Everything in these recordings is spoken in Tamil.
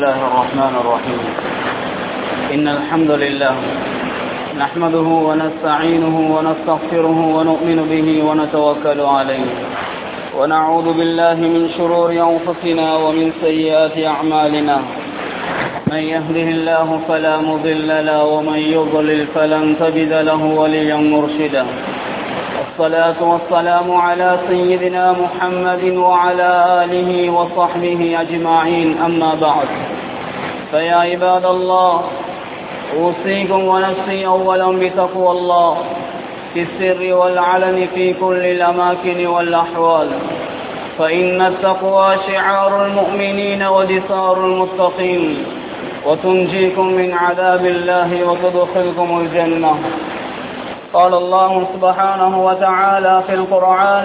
الله الرحمن الرحيم إن الحمد لله نحمده ونستعينه ونستغفره ونؤمن به ونتوكل عليه ونعوذ بالله من شرور أنفسنا ومن سيئات أعمالنا من يهده الله فلا مضل له ومن يضلل فلن تجد له وليا مرشدا الصلاة والسلام على سيدنا محمد وعلى آله وصحبه أجمعين أما بعد فيا عباد الله أوصيكم ونفسي أولا بتقوى الله في السر والعلن في كل الأماكن والأحوال فإن التقوى شعار المؤمنين ودثار المتقين وتنجيكم من عذاب الله وتدخلكم الجنة قال الله سبحانه وتعالى في القرآن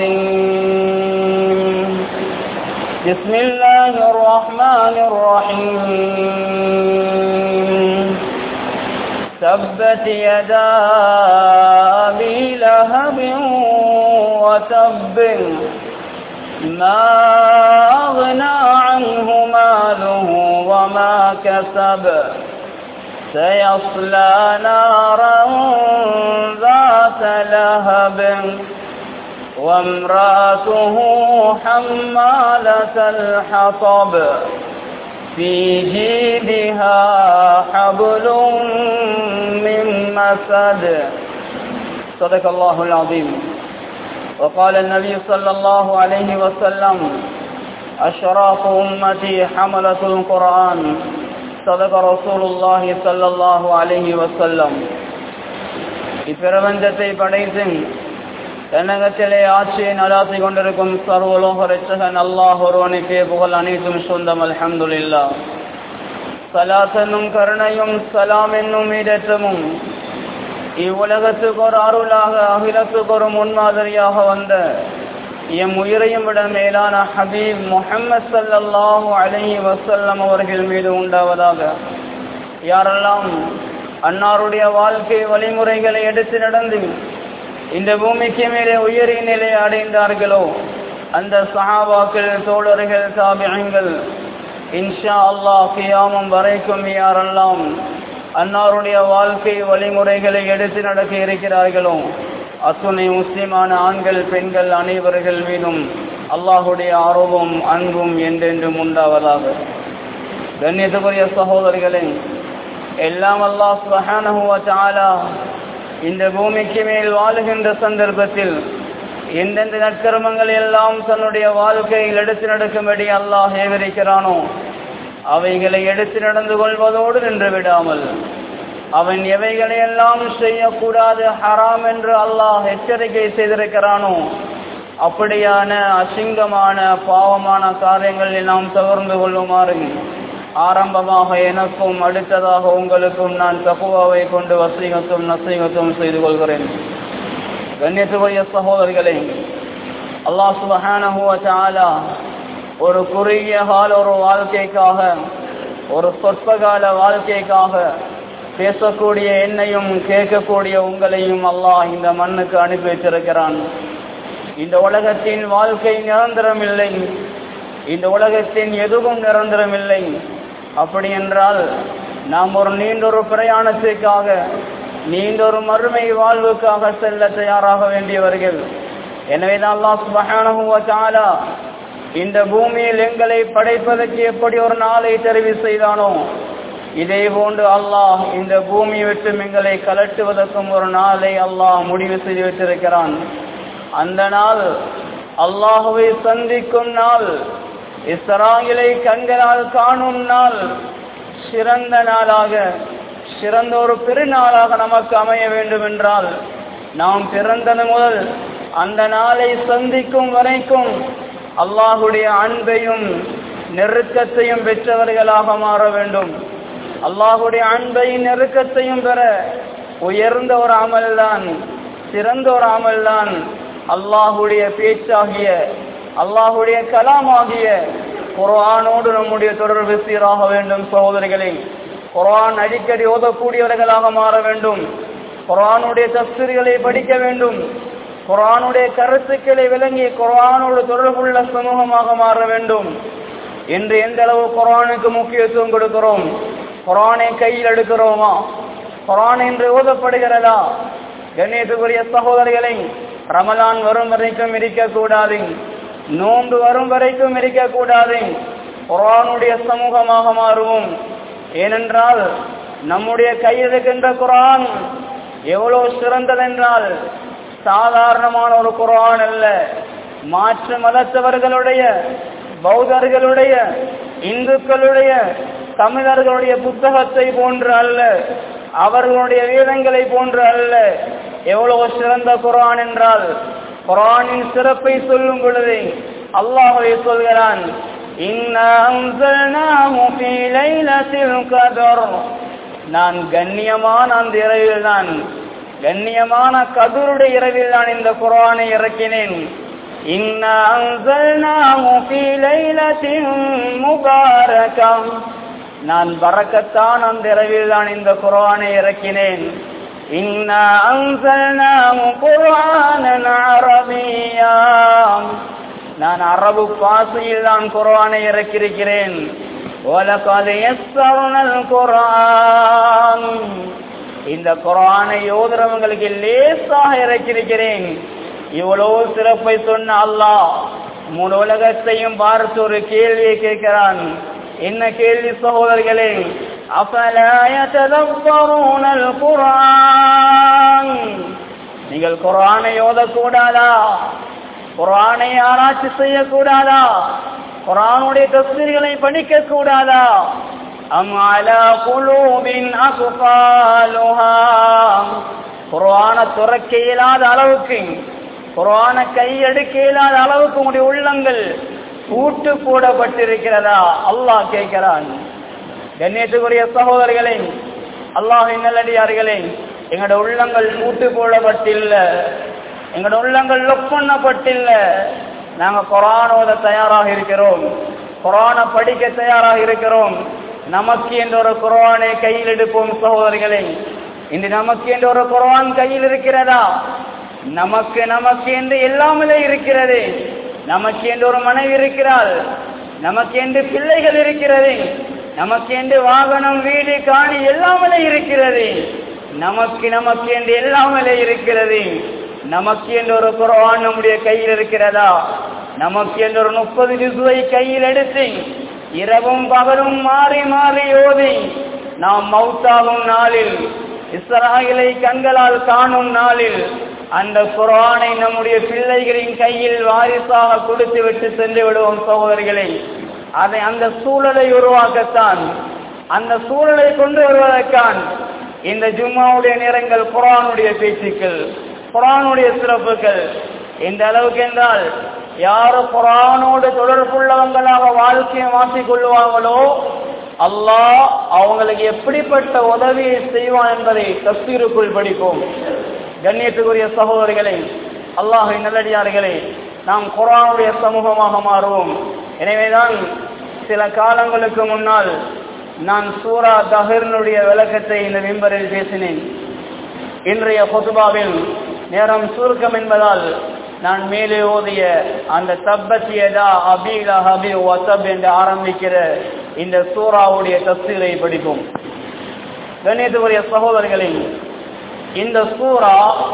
العظيم بسم الله الرحمن الرحيم تبت يدا أبي لهب وتب ما أغنى عنه ماله وما كسب سيصلى نارا ذات لهب وامراته حمالة الحطب في جيدها حبل من مسد صدق الله العظيم وقال النبي صلى الله عليه وسلم أشراف أمتي حملة القرآن صدق رسول الله صلى الله عليه وسلم இப்பிரபஞ்சத்தை படைத்து தென்னகத்திலே ஆட்சியை நடாத்தி கொண்டிருக்கும் சர்வலோக ரட்சகன் அல்லாஹ் ஒருவனுக்கே புகழ் அனைத்தும் சொந்தம் அல்ஹம்துலில்லா சலாத் என்னும் கருணையும் சலாம் என்னும் ஈடற்றமும் இவ்வுலகத்துக்கு ஒரு அருளாக அகிலத்துக்கு ஒரு முன்மாதிரியாக வந்த எம் உயிரையும் விட மேலான ஹபீப் முஹம்மது சல்லாஹூ அலஹி வசல்லம் அவர்கள் மீது உண்டாவதாக யாரெல்லாம் அன்னாருடைய வாழ்க்கை வழிமுறைகளை எடுத்து நடந்து இந்த பூமிக்கு மேலே உயரிய நிலை அடைந்தார்களோ அந்த சஹாபாக்கள் தோழர்கள் தாபியங்கள் இன்ஷா அல்லாஹ் கியாமம் வரைக்கும் யாரெல்லாம் அன்னாருடைய வாழ்க்கை வழிமுறைகளை எடுத்து நடக்க இருக்கிறார்களோ அத்துணை முஸ்லிமான ஆண்கள் பெண்கள் அனைவர்கள் மீதும் அல்லாஹுடைய ஆர்வம் அன்பும் என்றென்றும் உண்டாவதாக கண்ணியத்துக்குரிய சகோதரிகளே எல்லாம் அல்லாஹ் சுபஹானஹுவ இந்த பூமிக்கு மேல் வாழுகின்ற சந்தர்ப்பத்தில் எந்தெந்த நற்கர்மங்கள் எல்லாம் தன்னுடைய வாழ்க்கையில் எடுத்து நடக்கும்படி அல்லாஹ் ஏவரிக்கிறானோ அவைகளை எடுத்து நடந்து கொள்வதோடு நின்று விடாமல் அவன் எவைகளை எல்லாம் செய்யக்கூடாது ஹராம் என்று அல்லாஹ் எச்சரிக்கை செய்திருக்கிறானோ அப்படியான அசிங்கமான பாவமான காரியங்களில் நாம் தவிர்ந்து கொள்ளுமாறு ஆரம்பமாக எனக்கும் அடுத்ததாக உங்களுக்கும் நான் தகுவாவை கொண்டு வசீகத்தும் நசீகத்தும் செய்து கொள்கிறேன் கண்ணியத்துக்குரிய சகோதரர்களே அல்லாஹ் சுபஹானஹுவ ஒரு குறுகிய கால ஒரு வாழ்க்கைக்காக ஒரு சொற்பகால வாழ்க்கைக்காக பேசக்கூடிய என்னையும் கேட்கக்கூடிய உங்களையும் அல்லாஹ் இந்த மண்ணுக்கு அனுப்பி வச்சிருக்கிறான் இந்த உலகத்தின் வாழ்க்கை நிரந்தரமில்லை இந்த உலகத்தின் எதுவும் நிரந்தரமில்லை அப்படி என்றால் நாம் ஒரு நீண்டொரு பிரயாணத்திற்காக நீண்டொரு மறுமை வாழ்வுக்காக செல்ல தயாராக வேண்டியவர்கள் எனவேதான் அல்லாஹ் சுபஹானஹுவ இந்த பூமியில் எங்களை படைப்பதற்கு எப்படி ஒரு நாளை தெரிவு செய்தானோ இதே போன்று அல்லாஹ் இந்த பூமி விட்டு எங்களை கலட்டுவதற்கும் ஒரு நாளை அல்லாஹ் முடிவு செய்து வைத்திருக்கிறான் அந்த நாள் அல்லாஹுவை சந்திக்கும் நாள் இஸ்ராயிலை கண்களால் காணும் நாள் சிறந்த நாளாக சிறந்த ஒரு பெருநாளாக நமக்கு அமைய வேண்டும் என்றால் நாம் பிறந்தது முதல் அந்த நாளை சந்திக்கும் வரைக்கும் அல்லாஹுடைய அன்பையும் நெருக்கத்தையும் பெற்றவர்களாக மாற வேண்டும் அல்லாஹுடைய அன்பையும் நெருக்கத்தையும் பெற உயர்ந்த ஒரு அமல்தான் சிறந்த ஒரு அமல்தான் அல்லாஹுடைய பேச்சாகிய அல்லாஹுடைய கலாமாகிய குரானோடு நம்முடைய தொடர்பு சீராக வேண்டும் சகோதரிகளே குரான் அடிக்கடி ஓதக்கூடியவர்களாக மாற வேண்டும் குரானுடைய தஸ்திரிகளை படிக்க வேண்டும் குரானுடைய கருத்துக்களை விளங்கி குரானோடு தொடர்புள்ள சமூகமாக மாற வேண்டும் இன்று எந்த அளவு குரானுக்கு முக்கியத்துவம் கொடுக்கிறோம் குரானை கையில் எடுக்கிறோமா குரான் என்று ஓதப்படுகிறதா கண்ணியத்துக்குரிய சகோதரிகளை ரமலான் வரும் வரைக்கும் இருக்கக்கூடாது நோன்பு வரும் வரைக்கும் இருக்கக்கூடாது குரானுடைய சமூகமாக மாறுவோம் ஏனென்றால் நம்முடைய கையில் இருக்கின்ற குரான் எவ்வளவு சிறந்ததென்றால் சாதாரணமான ஒரு குரான் அல்ல மாற்று மதத்தவர்களுடைய பௌத்தர்களுடைய இந்துக்களுடைய தமிழர்களுடைய புத்தகத்தை போன்று அல்ல அவர்களுடைய வேதங்களை போன்று அல்ல எவ்வளவு சிறந்த குரான் என்றால் குரானின் சிறப்பை சொல்லும் பொழுது அல்லாஹுவை சொல்கிறான் நான் கண்ணியமான அந்த இரவில் தான் கண்ணியமான கதருடைய இரவில் நான் இந்த குரானை இறக்கினேன் நான் பறக்கத்தான் அந்த இரவில் தான் இந்த குரானை இறக்கினேன் நான் அரபு பாசையில் தான் குரானை இறக்கியிருக்கிறேன் குரான் இந்த குரானை யோதரவங்களுக்கு லேசாக இறக்கியிருக்கிறேன் இவ்வளவு சிறப்பை சொன்ன அல்லாஹ் மூணு உலகத்தையும் பார்த்து ஒரு கேள்வியை கேட்கிறான் என்ன கேள்வி சகோதரர்களே குரான் நீங்கள் குரானை ஓதக்கூடாதா குரானை ஆராய்ச்சி செய்யக்கூடாதா குரானுடைய தஸ்தீர்களை படிக்க கூடாதா அம் அலா குலூபின் அகுபாலுஹா குரான துறக்க இயலாத அளவுக்கு குரான கையெடுக்க இயலாத அளவுக்கு உங்களுடைய உள்ளங்கள் பூட்டு போடப்பட்டிருக்கிறதா அல்லாஹ் கேட்கிறான் கண்ணியத்துக்குரிய சகோதரர்களே அல்லாஹின் நல்லடியார்களே எங்களோட உள்ளங்கள் பூட்டு போடப்பட்டில்ல எங்களோட உள்ளங்கள் லொக் பண்ணப்பட்டில்ல நாங்க குரானோத தயாராக இருக்கிறோம் குரானை படிக்க தயாராக இருக்கிறோம் நமக்கு என்ற ஒரு குரானை கையில் எடுப்போம் சகோதரிகளே இன்று நமக்கு என்ற ஒரு குரான் கையில் இருக்கிறதா நமக்கு நமக்கு என்று எல்லாமே இருக்கிறது நமக்கு என்று ஒரு மனைவி இருக்கிறாள் நமக்கு என்று பிள்ளைகள் இருக்கிறது நமக்கு என்று வாகனம் வீடு காணி எல்லாமே இருக்கிறது நமக்கு நமக்கு என்று எல்லாமே இருக்கிறது நமக்கு என்று ஒரு குரான் நம்முடைய கையில் இருக்கிறதா நமக்கு என்று ஒரு முப்பது ஜிசுவை கையில் எடுத்து இரவும் பகலும் மாறி மாறி ஓதி நாம் மௌத்தாகும் நாளில் இஸ்ராயலை கண்களால் காணும் நாளில் அந்த குரானை நம்முடைய பிள்ளைகளின் கையில் வாரிசாக கொடுத்து விட்டு சென்று விடுவோம் சகோதரிகளை அதை அந்த சூழலை உருவாக்கத்தான் அந்த சூழலை கொண்டு வருவதற்கான் இந்த ஜும்மாவுடைய நேரங்கள் குரானுடைய பேச்சுக்கள் குரானுடைய சிறப்புகள் எந்த அளவுக்கு என்றால் யாரு குரானோடு தொடர்புள்ளவங்களாக வாழ்க்கையை மாற்றிக் கொள்ளுவாங்களோ அல்லாஹ் அவங்களுக்கு எப்படிப்பட்ட உதவியை செய்வான் என்பதை தஸ்தீருக்குள் படிப்போம் கண்ணியத்துக்குரிய சகோதரிகளை அல்லாஹை நல்லடியார்களே நாம் குரானுடைய சமூகமாக மாறுவோம் எனவேதான் சில காலங்களுக்கு முன்னால் நான் சூரா தஹிர்னுடைய விளக்கத்தை இந்த விம்பரில் பேசினேன் இன்றைய பொதுபாவில் நேரம் சுருக்கம் என்பதால் நான் மேலே ஓதிய அந்த தப்பத்தியதா அபீலா ஹபி வசப் என்று ஆரம்பிக்கிற இந்த சூறாவுடைய தஸ்தீரை படிப்போம் கண்ணியத்துக்குரிய சகோதரர்களே இந்த சூறா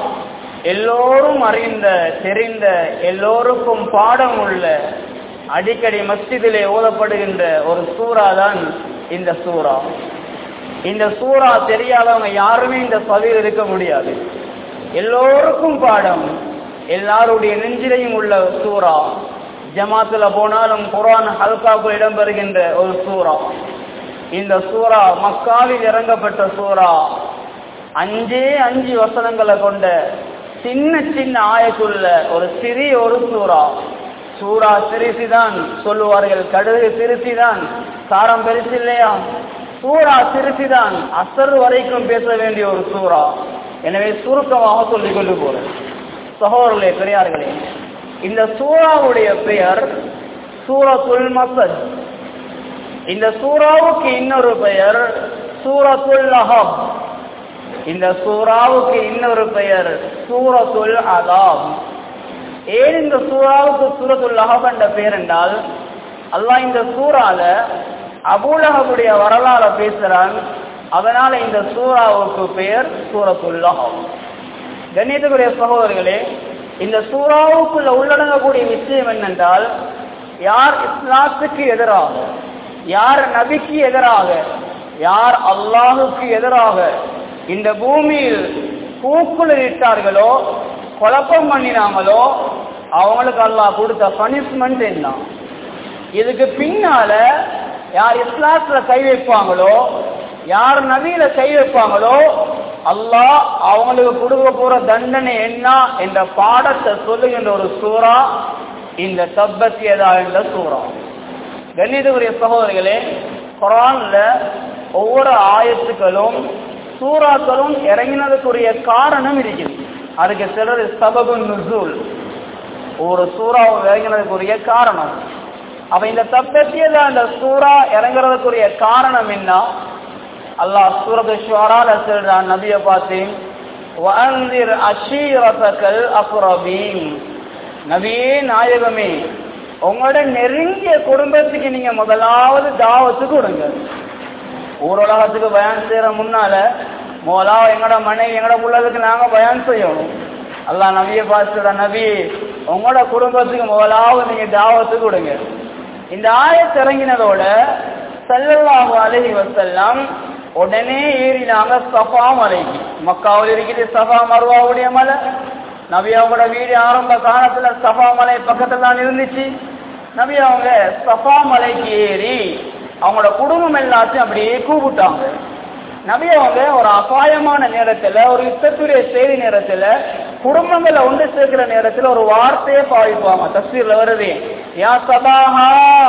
எல்லோரும் அறிந்த தெரிந்த எல்லோருக்கும் பாடம் உள்ள அடிக்கடி மஸ்ஜிதிலே ஓதப்படுகின்ற ஒரு சூறா தான் இந்த சூறா இந்த சூறா தெரியாதவங்க யாருமே இந்த பதிவில் இருக்க முடியாது எல்லோருக்கும் பாடம் எல்லாருடைய நெஞ்சிலையும் உள்ள சூறா ஜமாத்துல போனாலும் குரான் ஹல்காக்குள் இடம்பெறுகின்ற ஒரு சூறா இந்த சூறா மக்காவில் இறங்கப்பட்ட சூறா அஞ்சே அஞ்சு வசனங்களை கொண்ட சின்ன சின்ன ஆயத்துள்ள ஒரு சிறிய ஒரு சூறா சூறா சிறுசிதான் சொல்லுவார்கள் கடுகு சிறுசிதான் காரம் பெருசு இல்லையா சூறா சிறுசிதான் அசர் வரைக்கும் பேச வேண்டிய ஒரு சூறா எனவே சுருக்கமாக சொல்லிக் கொண்டு போறேன் சகோதரர்களே பெரியார்களே இந்த சூறாவுடைய பெயர் சூரத்துல் மசத் இந்த சூறாவுக்கு இன்னொரு பெயர் சூரத்துல் அஹப் இந்த சூறாவுக்கு இன்னொரு பெயர் சூரத்துல் அதாப் ஏன் இந்த சூறாவுக்கு சூரத்துல் அஹப் என்ற பெயர் என்றால் அல்லாஹ் இந்த சூறால அபூலகவுடைய வரலாற பேசுறான் அதனால இந்த சூறாவுக்கு பெயர் சூரத்துல்லா கண்ணியத்துக்குரிய சகோதரர்களே இந்த சூறாவுக்குள்ள உள்ளடங்கக்கூடிய விஷயம் என்னென்றால் யார் இஸ்லாத்துக்கு எதிராக யார் நபிக்கு எதிராக யார் அல்லாஹுக்கு எதிராக இந்த பூமியில் பூக்குளிட்டார்களோ குழப்பம் பண்ணினாங்களோ அவங்களுக்கு அல்லாஹ் கொடுத்த பனிஷ்மெண்ட் என்ன இதுக்கு பின்னால யார் இஸ்லாத்துல கை வைப்பாங்களோ யார் நபியில கை வைப்பாங்களோ அல்லாஹ் அவங்களுக்கு கொடுக்க போற தண்டனை என்ன என்ற பாடத்தை சொல்லுகின்ற ஒரு சூறா இந்த தப்பத்தியதா என்ற சூறா கண்ணியத்துக்குரிய சகோதரிகளே குரான்ல ஒவ்வொரு ஆயத்துக்களும் சூறாக்களும் இறங்கினதுக்குரிய காரணம் இருக்குது அதுக்கு சிலர் சபபு நுசூல் ஒரு சூறாவும் இறங்கினதுக்குரிய காரணம் அப்ப இந்த தப்பத்தியதா இந்த சூறா இறங்குறதுக்குரிய காரணம் என்ன அல்லாஹ் சூரத்து ஷுவரால சொல்றான் நபியை பார்த்து வஅன்திர் அஷீரத்தக்கல் அக்ரபீன் நபியே நாயகமே உங்களோட நெருங்கிய குடும்பத்துக்கு நீங்க முதலாவது தாவத்து கொடுங்க ஊரலகத்துக்கு பயன் செய்யற முன்னால முதலாவது எங்கட மனைவி எங்கட புள்ளதுக்கு நாங்க பயன் செய்யணும் அல்லாஹ் நபியை பார்த்து நபி உங்களோட குடும்பத்துக்கு முதலாவது நீங்க தாவத்து கொடுங்க இந்த ஆயத்து இறங்கினதோட சல்லல்லாஹு அலைஹி வஸல்லம் உடனே ஏறினாங்க சஃபா மலைக்கு மக்காவில் இருக்குது சஃபா மருவாவுடைய மலை நபி அவங்களோட வீடு ஆரம்ப காலத்துல சஃபா மலை பக்கத்துல தான் இருந்துச்சு நபி அவங்க சஃபா மலைக்கு ஏறி அவங்களோட குடும்பம் எல்லாத்தையும் அப்படியே கூப்பிட்டாங்க நபி அவங்க ஒரு அபாயமான நேரத்துல ஒரு யுத்தத்துடைய செய்தி நேரத்துல குடும்பங்களை ஒன்று சேர்க்கிற நேரத்துல ஒரு வார்த்தையை பாவிப்பாங்க தஸ்வீர்ல வருது யா சபாஹா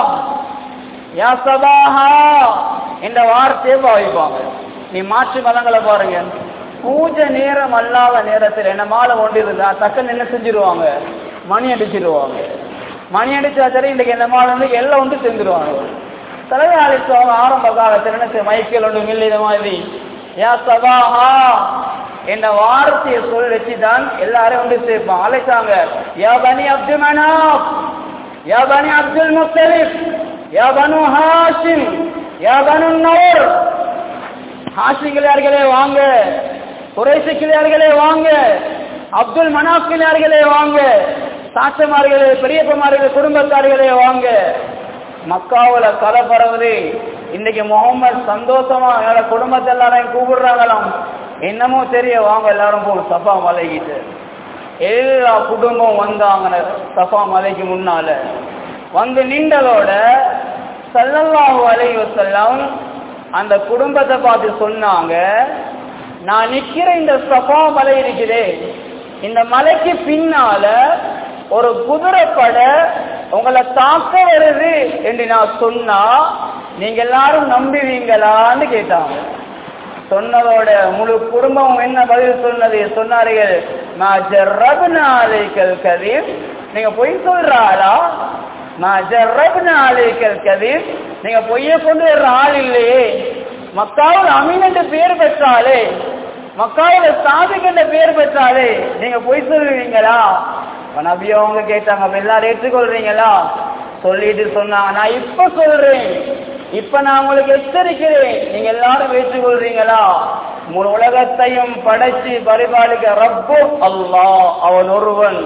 யா சபாஹா என்ற வார்த்தையை பாவிப்பாங்க நீ மாற்று மதங்களை பாருங்க பூஜை நேரம் அல்லாத நேரத்தில் என்ன மாலை கொண்டு இருந்தா டக்குன்னு என்ன செஞ்சிருவாங்க மணி அடிச்சிருவாங்க மணி அடிச்சா சரி இன்றைக்கு என்ன மாலை வந்து எல்லாம் ஒன்று செஞ்சிருவாங்க தலைவர் அழைச்சவங்க ஆரம்ப காலத்தில் என்ன செய்ய மைக்கேல் ஒன்று மில்லித மாதிரி யா சபாஹா என்ற வார்த்தையை சொல் வச்சு தான் எல்லாரும் ஒன்று சேர்ப்பாங்க அழைச்சாங்க யா பனி அப்துல் மனாப் யா பனி அப்துல் முத்தலிப் யா பனு ஹாஷிம் யா பனு நூர் ஹாஷி கிளியார்களே வாங்க குறைசி கிளியார்களே வாங்க அப்துல் மனாப் கிளியார்களே வாங்க சாட்சமார்களே பெரியப்பமார்களே குடும்பத்தார்களே வாங்க மக்காவுல கதை பரவுது இன்னைக்கு முகமது சந்தோஷமா என்னோட குடும்பத்தை எல்லாரையும் கூப்பிடுறாங்களாம் என்னமோ தெரிய வாங்க எல்லாரும் போகும் சஃபா மலைக்கிட்டு எல்லா குடும்பம் வந்தாங்க சஃபா மலைக்கு முன்னால வந்து நின்றதோட சல்லல்லாஹு அலைஹி வஸல்லம் அந்த குடும்பத்தை பார்த்து சொன்னாங்க நான் நிக்கிற இந்த சஃபா மலை இருக்குதே இந்த மலைக்கு பின்னால ஒரு குதிரைப்பட உங்களை தாக்க வருது என்று நான் சொன்னா நீங்க எல்லாரும் நம்புவீங்களான்னு கேட்டாங்க சொன்னதோட முழு குடும்பம் என்ன பதில் சொன்னது சொன்னார்கள் நான் ஜர்ரபுனாலைக்கல் கதீர் நீங்க பொய் சொல்றாளா நான் ஜர்ரபுனாலைக்கல் கதீர் நீங்க பொய்ய கொண்டு வர்ற ஆள் இல்லையே மக்காவில் அமீன் என்று பேர் பெற்றாலே மக்காவில் சாதிக் என்ற பேர் பெற்றாலே நீங்க பொய் சொல்லுவீங்களா நபி அவங்க கேட்டாங்க அப்ப எல்லாரும் ஏற்றுக்கொள்றீங்களா சொல்லிட்டு சொன்னாங்க நான் இப்ப சொல்றேன் இப்ப நான் உங்களுக்கு எச்சரிக்கிறேன் நீங்க எல்லாரும் ஏற்றுக்கொள்றீங்களா முழு உலகத்தையும் படைச்சு பரிபாலிக்க ரப்பு அல்லாஹ் அவன் ஒருவன்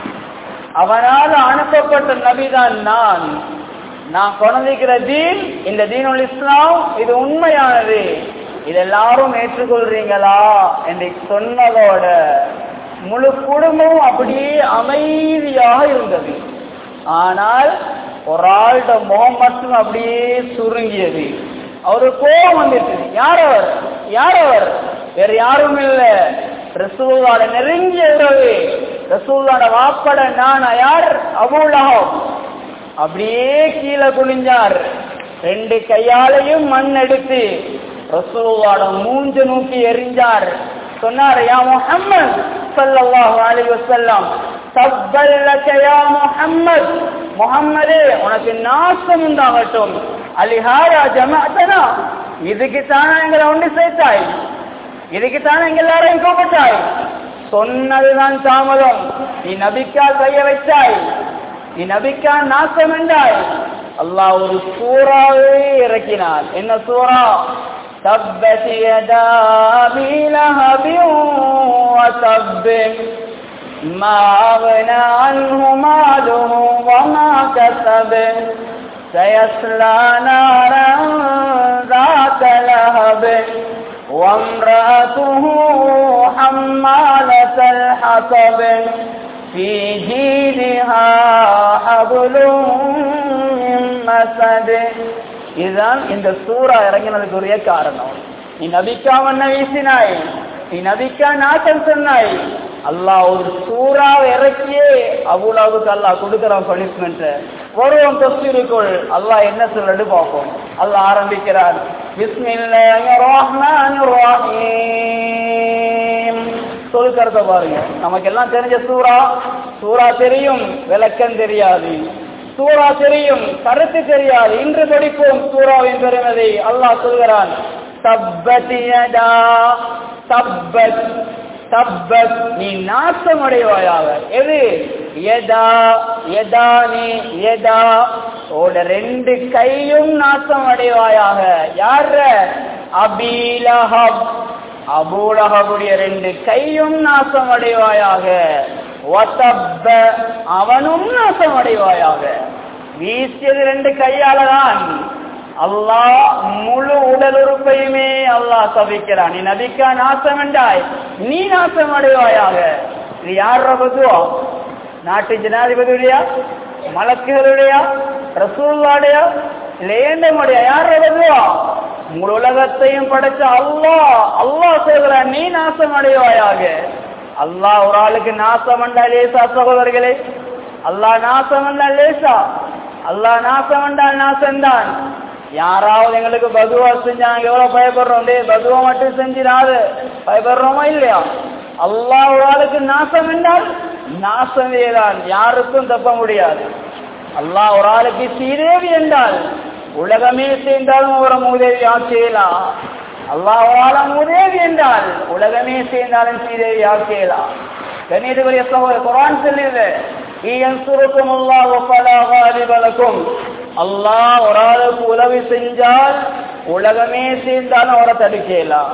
அவனால் அனுப்பப்பட்ட நபிதான் நான் நான் கொண்டிருக்கிற தீன் இந்த தீனுல் இஸ்லாம் இது உண்மையானது இது எல்லாரும் ஏற்றுக்கொள்றீங்களா என்று சொன்னதோட முழு குடும்பமும் அப்படியே அமைதியாக இருந்தது ஆனால் ஒரு ஆள்கிட்ட முகம் மட்டும் அப்படியே சுருங்கியது அவரு கோபம் வந்துட்டு யார் அவர் யார் அவர் வேற யாரும் இல்ல ரசூல்லாட நெருங்கிய உறவு ரசூல்லாட வாப்பட நான் யார் அபுலகம் அப்படியே கீழே குனிஞ்சார் ரெண்டு கையாலையும் மண் எடுத்து ரசூல்லாட மூஞ்ச நோக்கி எரிஞ்சார் சொன்னார் யா முஹம்மத் ஸல்லல்லாஹு அலைஹி வஸல்லம் தப்பல்லக யா முஹம்மத் முஹம்மதே உனக்கு நாசம் உண்டாகட்டும் அலிஹாரா ஜமாஅத்தனா இதுக்கு தானே எங்களை ஒன்று சேர்த்தாய் இதுக்கு தானே எங்க எல்லாரையும் கூப்பிட்டாய் சொன்னதுதான் தாமதம் நீ நபிக்கால் கைய வைத்தாய் நீ நபிக்கால் நாசம் என்றாய் அல்லாஹ் ஒரு சூறாவே இறக்கினான் என்ன சூறா تبت يدا أبي لهب وتب ما أغنى عنه ماله وما كسب سيصلى نارا ذات لهب وامرأته حمالة الحطب في جيدها حبل من مسد இதுதான் இந்த சூறா இறங்கினதுக்குரிய காரணம் நீ நபிக்கா மண்ண வீசினாய் நீ நபிக்கா நாட்டம் சொன்னாய் அல்லாஹ் ஒரு சூறாவை இறக்கியே அவ்வளவுக்கு அல்லாஹ் கொடுக்கிறான் பனிஷ்மெண்ட் வருவோம் தஸ்வீருக்குள் அல்லாஹ் என்ன சொல்லு பார்ப்போம் அல்லாஹ் ஆரம்பிக்கிறார் பிஸ்மில்லாஹிர் ரஹ்மானிர் ரஹீம் சொல்கறத பாருங்க நமக்கு எல்லாம் தெரிஞ்ச சூறா சூறா தெரியும் விளக்கம் தெரியாது சூறா தெரியும் கருத்து தெரியாது இன்று படிப்போம் சூறாவின் பெருமதை அல்லாஹ் சொல்கிறான் தப்பதியடா தப்பத் தப்பத் நீ நாசமடைவாயாக எது எதா எதா நீ எதா ஓட ரெண்டு கையும் நாசம் அடைவாயாக யார அபீலஹப் அபூலஹபுடைய ரெண்டு கையும் நாசம் அடைவாயாக ஒத்தப்ப அவனும் நாசம் அடைவாயாக வீசியது ரெண்டு கையால தான் அல்லாஹ் முழு உடல் உறுப்பையுமே அல்லாஹ் சபிக்கிறான் நீ நபிக்கா நாசம் என்றாய் நீ நாசம் அடைவாயாக இது யார் பதுவா நாட்டு ஜனாதிபதியுடைய மலக்குகளுடைய ரசூல்லாடைய லேண்டமுடைய யார் பதுவா முழு உலகத்தையும் படைச்ச அல்லாஹ் அல்லாஹ் சொல்கிறான் நீ நாசம் அடைவாயாக அல்லாஹ் ஒரு ஆளுக்கு நாசம் என்றா லேசா சகோதரர்களே அல்லாஹ் நாசம் என்றால் லேசா அல்லாஹ் நாசம் என்றால் நாசம்தான் யாராவது எங்களுக்கு பதுவா செஞ்சாங்க எவ்வளவு பயப்படுறோம் டே பதுவா மட்டும் செஞ்சிடாது பயப்படுறோமா இல்லையா அல்லாஹ் ஒரு ஆளுக்கு நாசம் என்றால் நாசமே தான் யாருக்கும் தப்ப முடியாது அல்லாஹ் ஒரு ஆளுக்கு சீதேவி என்றால் உலகமே சேர்ந்தாலும் ஒரு மூதேவி ஆட்சியலாம் அல்லாஹ் ஒரு ஆள மூதேவி என்றால் உலகமே சேர்ந்தாலும் சீதேவி ஆட்சியலாம் கண்ணியத்துக்குரிய சகோதரர் குரான் சொல்லுது ஈயன்சுருக்கும் அல்லாஹ் ஃபலா காலிப லக்கும் அல்லாஹ் ஒரு ஆளுக்கு உதவி செஞ்சால் உலகமே சேர்ந்தாலும் அவரை தடுக்கலாம்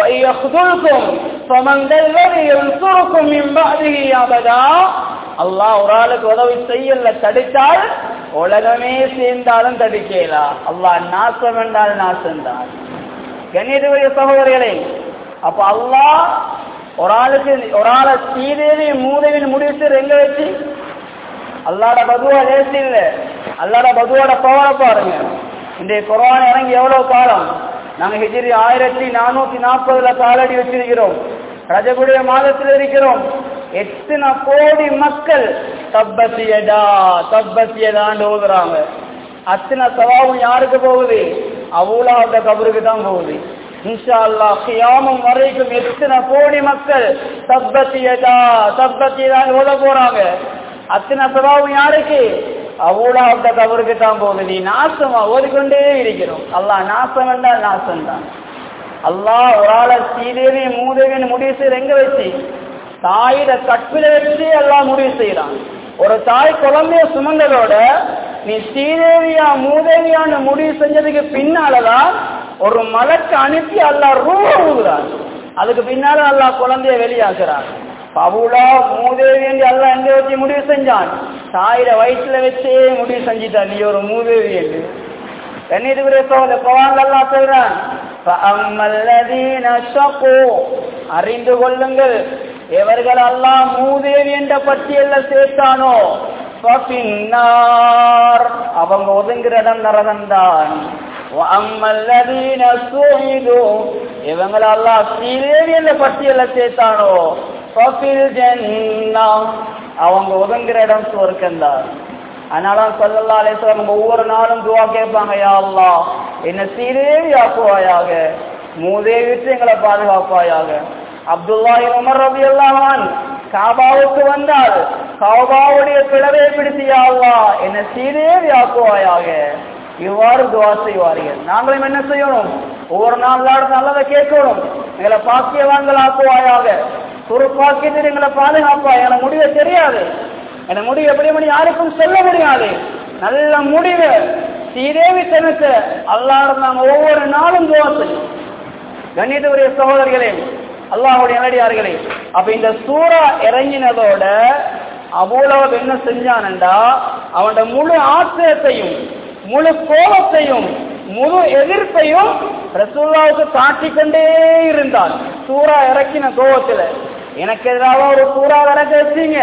அல்லாஹ் ஒரு ஆளுக்கு உதவி செய்யல தடுத்தால் உலகமே சேர்ந்தாலும் தடுக்கலாம் அல்லாஹ் நாசம் என்றால் நாசம்தான் கணிதவுடைய சகோதரர்களே அப்ப அல்லாஹ் ஒரு ஆளுக்கு ஒரு ஆளை சீதேவி மூதேவின் முடிவு எங்க வச்சு அல்லாட பதுவா லேசி இல்ல அல்லாட பதுவோட பவரை பாருங்க இன்றைய குரான் இறங்கி எவ்வளவு காலம் நாங்க ஹிஜிரி ஆயிரத்தி நானூத்தி நாற்பதுல காலடி வச்சிருக்கிறோம் ரஜகுடைய மாதத்தில் இருக்கிறோம் எத்தனை கோடி மக்கள் தப்பத்தியடா தப்பத்தியதான்னு ஓதுறாங்க அத்தனை சவாவும் யாருக்கு போகுது அவ்வளோ அந்த கபருக்கு தான் போகுது இன்ஷா அல்லாஹ் கியாமம் வரைக்கும் எத்தனை கோடி மக்கள் தப்பத்தியதா தப்பத்தியதான் ஓத போறாங்க அத்தனை சபாவும் யாருக்கு அவ்வளோ அந்த கபருக்கு தான் போகுது நீ நாசமா ஓதிக்கொண்டே இருக்கிறோம் அல்லாஹ் நாசம் என்றால் நாசம் தான் அல்லாஹ் ஒரு ஆளை ஸ்ரீதேவி மூதேவின்னு முடிவு செய்ய எங்க வச்சு தாயிட கற்பில வச்சு எல்லாம் முடிவு செய்யறான் ஒரு தாய் குழந்தைய சுமந்ததோட நீ ஸ்ரீதேவியா மூதேவியான்னு முடிவு செஞ்சதுக்கு பின்னாலதான் ஒரு மலக்கு அனுப்பி அல்லாஹ் ரூப ஊதுறான் அதுக்கு பின்னால அல்லாஹ் குழந்தைய வெளியாக்குறான் பவுலா மூதேவி என்று அல்லாஹ் எங்க வச்சு முடிவு செஞ்சான் தாயிட வயிற்றுல வச்சே முடிவு செஞ்சிட்டான் நீ ஒரு மூதேவி என்று கண்ணியத்துக்குரிய சோழ பவான் அல்லா சொல்றான் அறிந்து கொள்ளுங்கள் எவர்கள் அல்லாஹ் மூதேவி என்ற பட்டியல்ல சேர்த்தானோ அவங்க ஒதுங்குற இடம் நரகம்தான் இவங்களை அல்லாஹ் ஸ்ரீதேவி என்ற பட்டியல்ல சேர்த்தானோ அவங்க ஒதுங்குற இடம் சுவர்க்கந்தான் அதனால சொல்லல்லா அலேஸ்வரம் ஒவ்வொரு நாளும் துவா கேட்பாங்க யா அல்லா என்ன சீரேவி ஆக்குவாயாக மூதேவிட்டு எங்களை பாதுகாப்பாயாக அப்துல்லா உமர் ரவி அல்லாமான் காபாவுக்கு வந்தால் காபாவுடைய பிளவை பிடித்தியா அல்லா என்ன சீரேவி ஆக்குவாயாக இவ்வாறு துவா செய்வார்கள் நாங்களும் என்ன செய்யணும் ஒவ்வொரு நாள் நல்லதை கேட்கணும் எங்களை பாக்கியவான்கள் ஆக்குவாயாக ஒரு பாக்கியத்தில் எங்களை பாதுகாப்பா எனக்கு முடிவு தெரியாது எனக்கு முடிவு எப்படி பண்ணி யாருக்கும் சொல்ல முடியாது நல்ல முடிவு ஸ்ரீதேவி தனக்கு அல்லாஹ் நாங்க ஒவ்வொரு நாளும் துவா செய்யும் கண்ணியத்துக்குரிய சகோதரர்களே அல்லாஹுடைய நல்லடியார்களே அப்ப இந்த சூறா இறங்கினதோட அபூலவத் என்ன செஞ்சானண்டா அவனோட முழு ஆத்திரத்தையும் முழு கோபத்தையும் முழு எதிர்ப்பையும் ரசூல்லாவுக்கு காட்டிக்கொண்டே இருந்தான் சூறா இறக்கின கோபத்துல எனக்கு எதிராக ஒரு சூறா இறக்க வச்சீங்க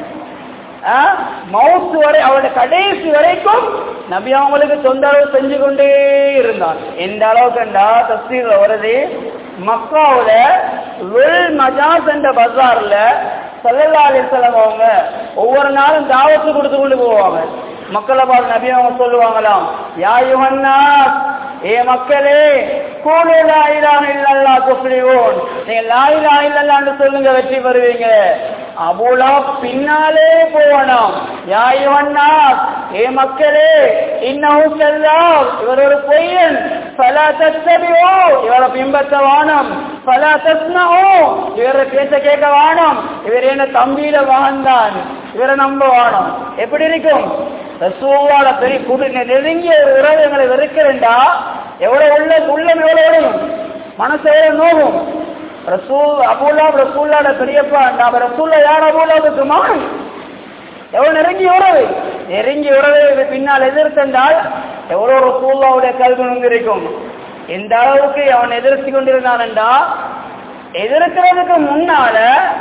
மவுத்து வரை அவருடைய கடைசி வரைக்கும் நபி அவங்களுக்கு தொந்தரவு செஞ்சு கொண்டே இருந்தான் எந்த அளவுக்குண்டா தஸ்தீர்ல வருது மக்காவுல வெல் மஜாஸ் என்ற பஜார்ல சல்லல்லா அலிஸ்லாம் அவங்க ஒவ்வொரு நாளும் தாவத்து கொடுத்து கொண்டு போவாங்க மக்களை பார்த்து நபி அவங்க சொல்லுவாங்களாம் யா யுஹன்னா ஏ மக்களே கூலு லா இலாஹ இல்லல்லா துஃப்லிஹூன் நீங்க லா இலாஹ இல்லல்லான்னு சொல்லுங்க வெற்றி பெறுவீங்க அபூலா பின்னாலே போவனாம் யா யுஹன்னா ஏ மக்களே இன்னஹு கல்லாப் இவர் ஒரு பொய்யன் ஃபலா தத்தபிஓ இவரை பின்பற்ற வானம் ஃபலா தஸ்மஓ இவரை பேச்ச கேட்க வானம் இவர் என்ன தம்பியில வாழ்ந்தான் இவரை நம்ப வானம் எப்படி இருக்கும் ரசூவால பெரிய குடு நெருங்கிய ஒரு உறவு எங்களை வெறுக்கிறேன்டா எவ்வளவு உள்ள உள்ளம் எவ்வளவு உடையும் மனசு எவ்வளவு நோகும் ரசூல் அபூலா ரசூல்லாட பெரியப்பா நாம ரசூல்லா யார் அபூலாவுக்கு மகன் எவ்வளவு நெருங்கிய உறவு நெருங்கிய உறவை பின்னால் எதிர்த்தென்றால் எவ்வளவு ரசூல்லாவுடைய கல்வி இருக்கும் எந்த அளவுக்கு அவன் எதிர்த்து கொண்டிருந்தான் என்றா எதிர்க்கிறதுக்கு முன்னால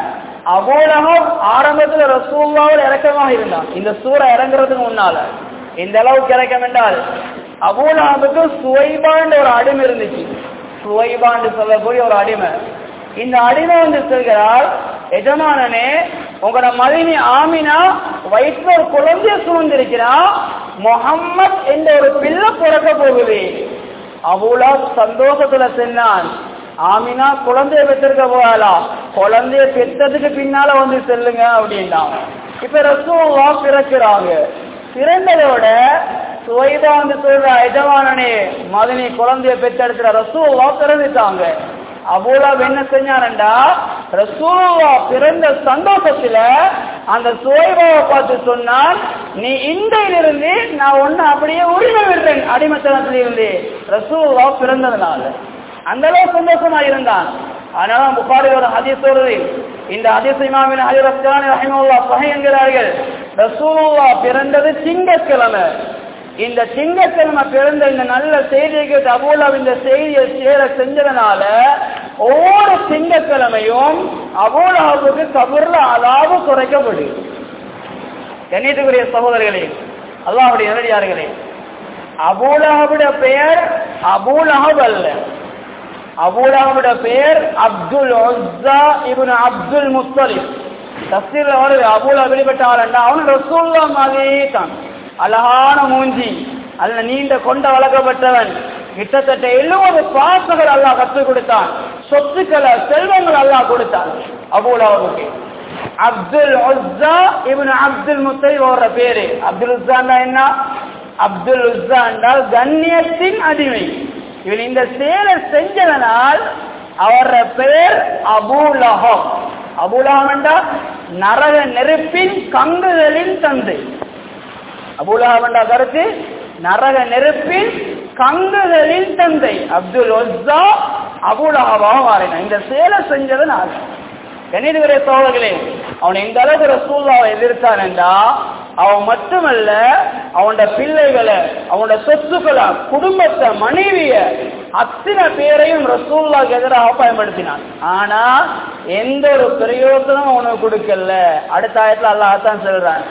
அபூலகம் ஆரம்பத்துல ரசூல்லாவில் இறக்கமாக இருந்தான் இந்த சூற இறங்குறதுக்கு முன்னால இந்த அளவுக்கு இறக்கம் என்றால் அபூலகமுக்கு சுவைபாண்டு ஒரு அடிமை இருந்துச்சு சுவைபாண்டு சொல்லக்கூடிய ஒரு அடிமை இந்த அடிமை வந்து சொல்கிறார் எஜமானனே உங்களோட மதினி ஆமினா வயிற்றுல ஒரு குழந்தைய சுமந்திருக்கிறா முகம்மத் என்ற ஒரு பிள்ளை பிறக்க போகுது அபூலா சந்தோஷத்துல சென்னான் ஆமினா குழந்தைய பெற்றிருக்க போகலா குழந்தைய பெற்றதுக்கு பின்னால வந்து செல்லுங்க அப்படின்னா இப்ப ரசூவா பிறக்கிறாங்க பிறந்ததோட சுவைதா வந்து சொல்ற எஜமானனே மதனி குழந்தைய பெற்றெடுக்கிற ரசூவா பிறந்துட்டாங்க அபூலா என்ன செஞ்சானண்டா ரசூவா பிறந்த சந்தோஷத்துல அந்த சுவைபாவை பார்த்து சொன்னான் நீ இன்றையிலிருந்து நான் ஒன்னு அப்படியே உரிமை விடுறேன் அடிமத்தனத்திலிருந்து ரசூவா பிறந்ததுனால அந்த அளவு சந்தோஷமா இருந்தான் அதனால புகாரி ஒரு ஹதீஸ் வருது இந்த ஹதீஸ் இமாமின் ஹஜர் அஸ்கானி ரஹிமுல்லா சஹி என்கிறார்கள் ரசூலுல்லா பிறந்தது திங்கட்கிழமை இந்த திங்கட்கிழமை பிறந்த இந்த நல்ல செய்தியை கேட்டு அபூலா இந்த செய்தியை சேர செஞ்சதுனால ஒவ்வொரு திங்கட்கிழமையும் அபூலாவுக்கு கபூர்ல அதாவது குறைக்கப்படுது கண்ணியத்துக்குரிய சகோதரர்களே அல்லாஹுடைய நேரடியார்களே அபூலஹபுடைய பெயர் அபூலஹப் அல்ல அபூலஹபுடைய பெயர் அப்துல் உஸ்ஸா இப்னு அப்துல் முஸ்தலிப் தஸ்தீர்ல வருது அபூலா வெளிப்பட்ட ஆளண்டா அவன் ரசூல்லா மாதிரியே தான் அழகான மூஞ்சி அல்ல நீண்ட கொண்ட வளர்க்கப்பட்டவன் கிட்டத்தட்ட எழுபது பாசங்கள் அல்லாஹ் கற்றுக் கொடுத்தான் சொத்துக்களை செல்வங்கள் அல்லாஹ் கொடுத்தான் அபூலாவுக்கு அப்துல் உஸ்ஸா இப்னு அப்துல் முத்தலிப் அவர பேரு அப்துல் உஸ்ஸான்னா என்ன அப்துல் உஸ்ஸா என்றால் கண்ணியத்தின் அடிமை இவன் இந்த செயலை செஞ்சதனால் அவர பெயர் அபூலகம் அபூலகம் என்றால் நரக நெருப்பின் கங்குகளின் தந்தை அபூலகம் என்ற கருத்து நரக நெருப்பின் கங்குகளின் தந்தை அப்துல் ஒஸ்ஸா அபூலகமாக மாறினான் இந்த செயலை செஞ்சதனால கணிதவரே சோழர்களே அவன் எந்த அளவுக்கு ரசூல்லாவை எதிர்த்தான் என்றா அவன் மட்டுமல்ல அவனோட பிள்ளைகளை அவனோட சொத்துக்களை குடும்பத்தை மனைவிய அத்தனை பேரையும் ரசூல்லாக்கு எதிராக பயன்படுத்தினான் ஆனா எந்த ஒரு பிரயோஜனமும் அவனுக்கு கொடுக்கல அடுத்த ஆயத்துல அல்லாஹ் சொல்றான்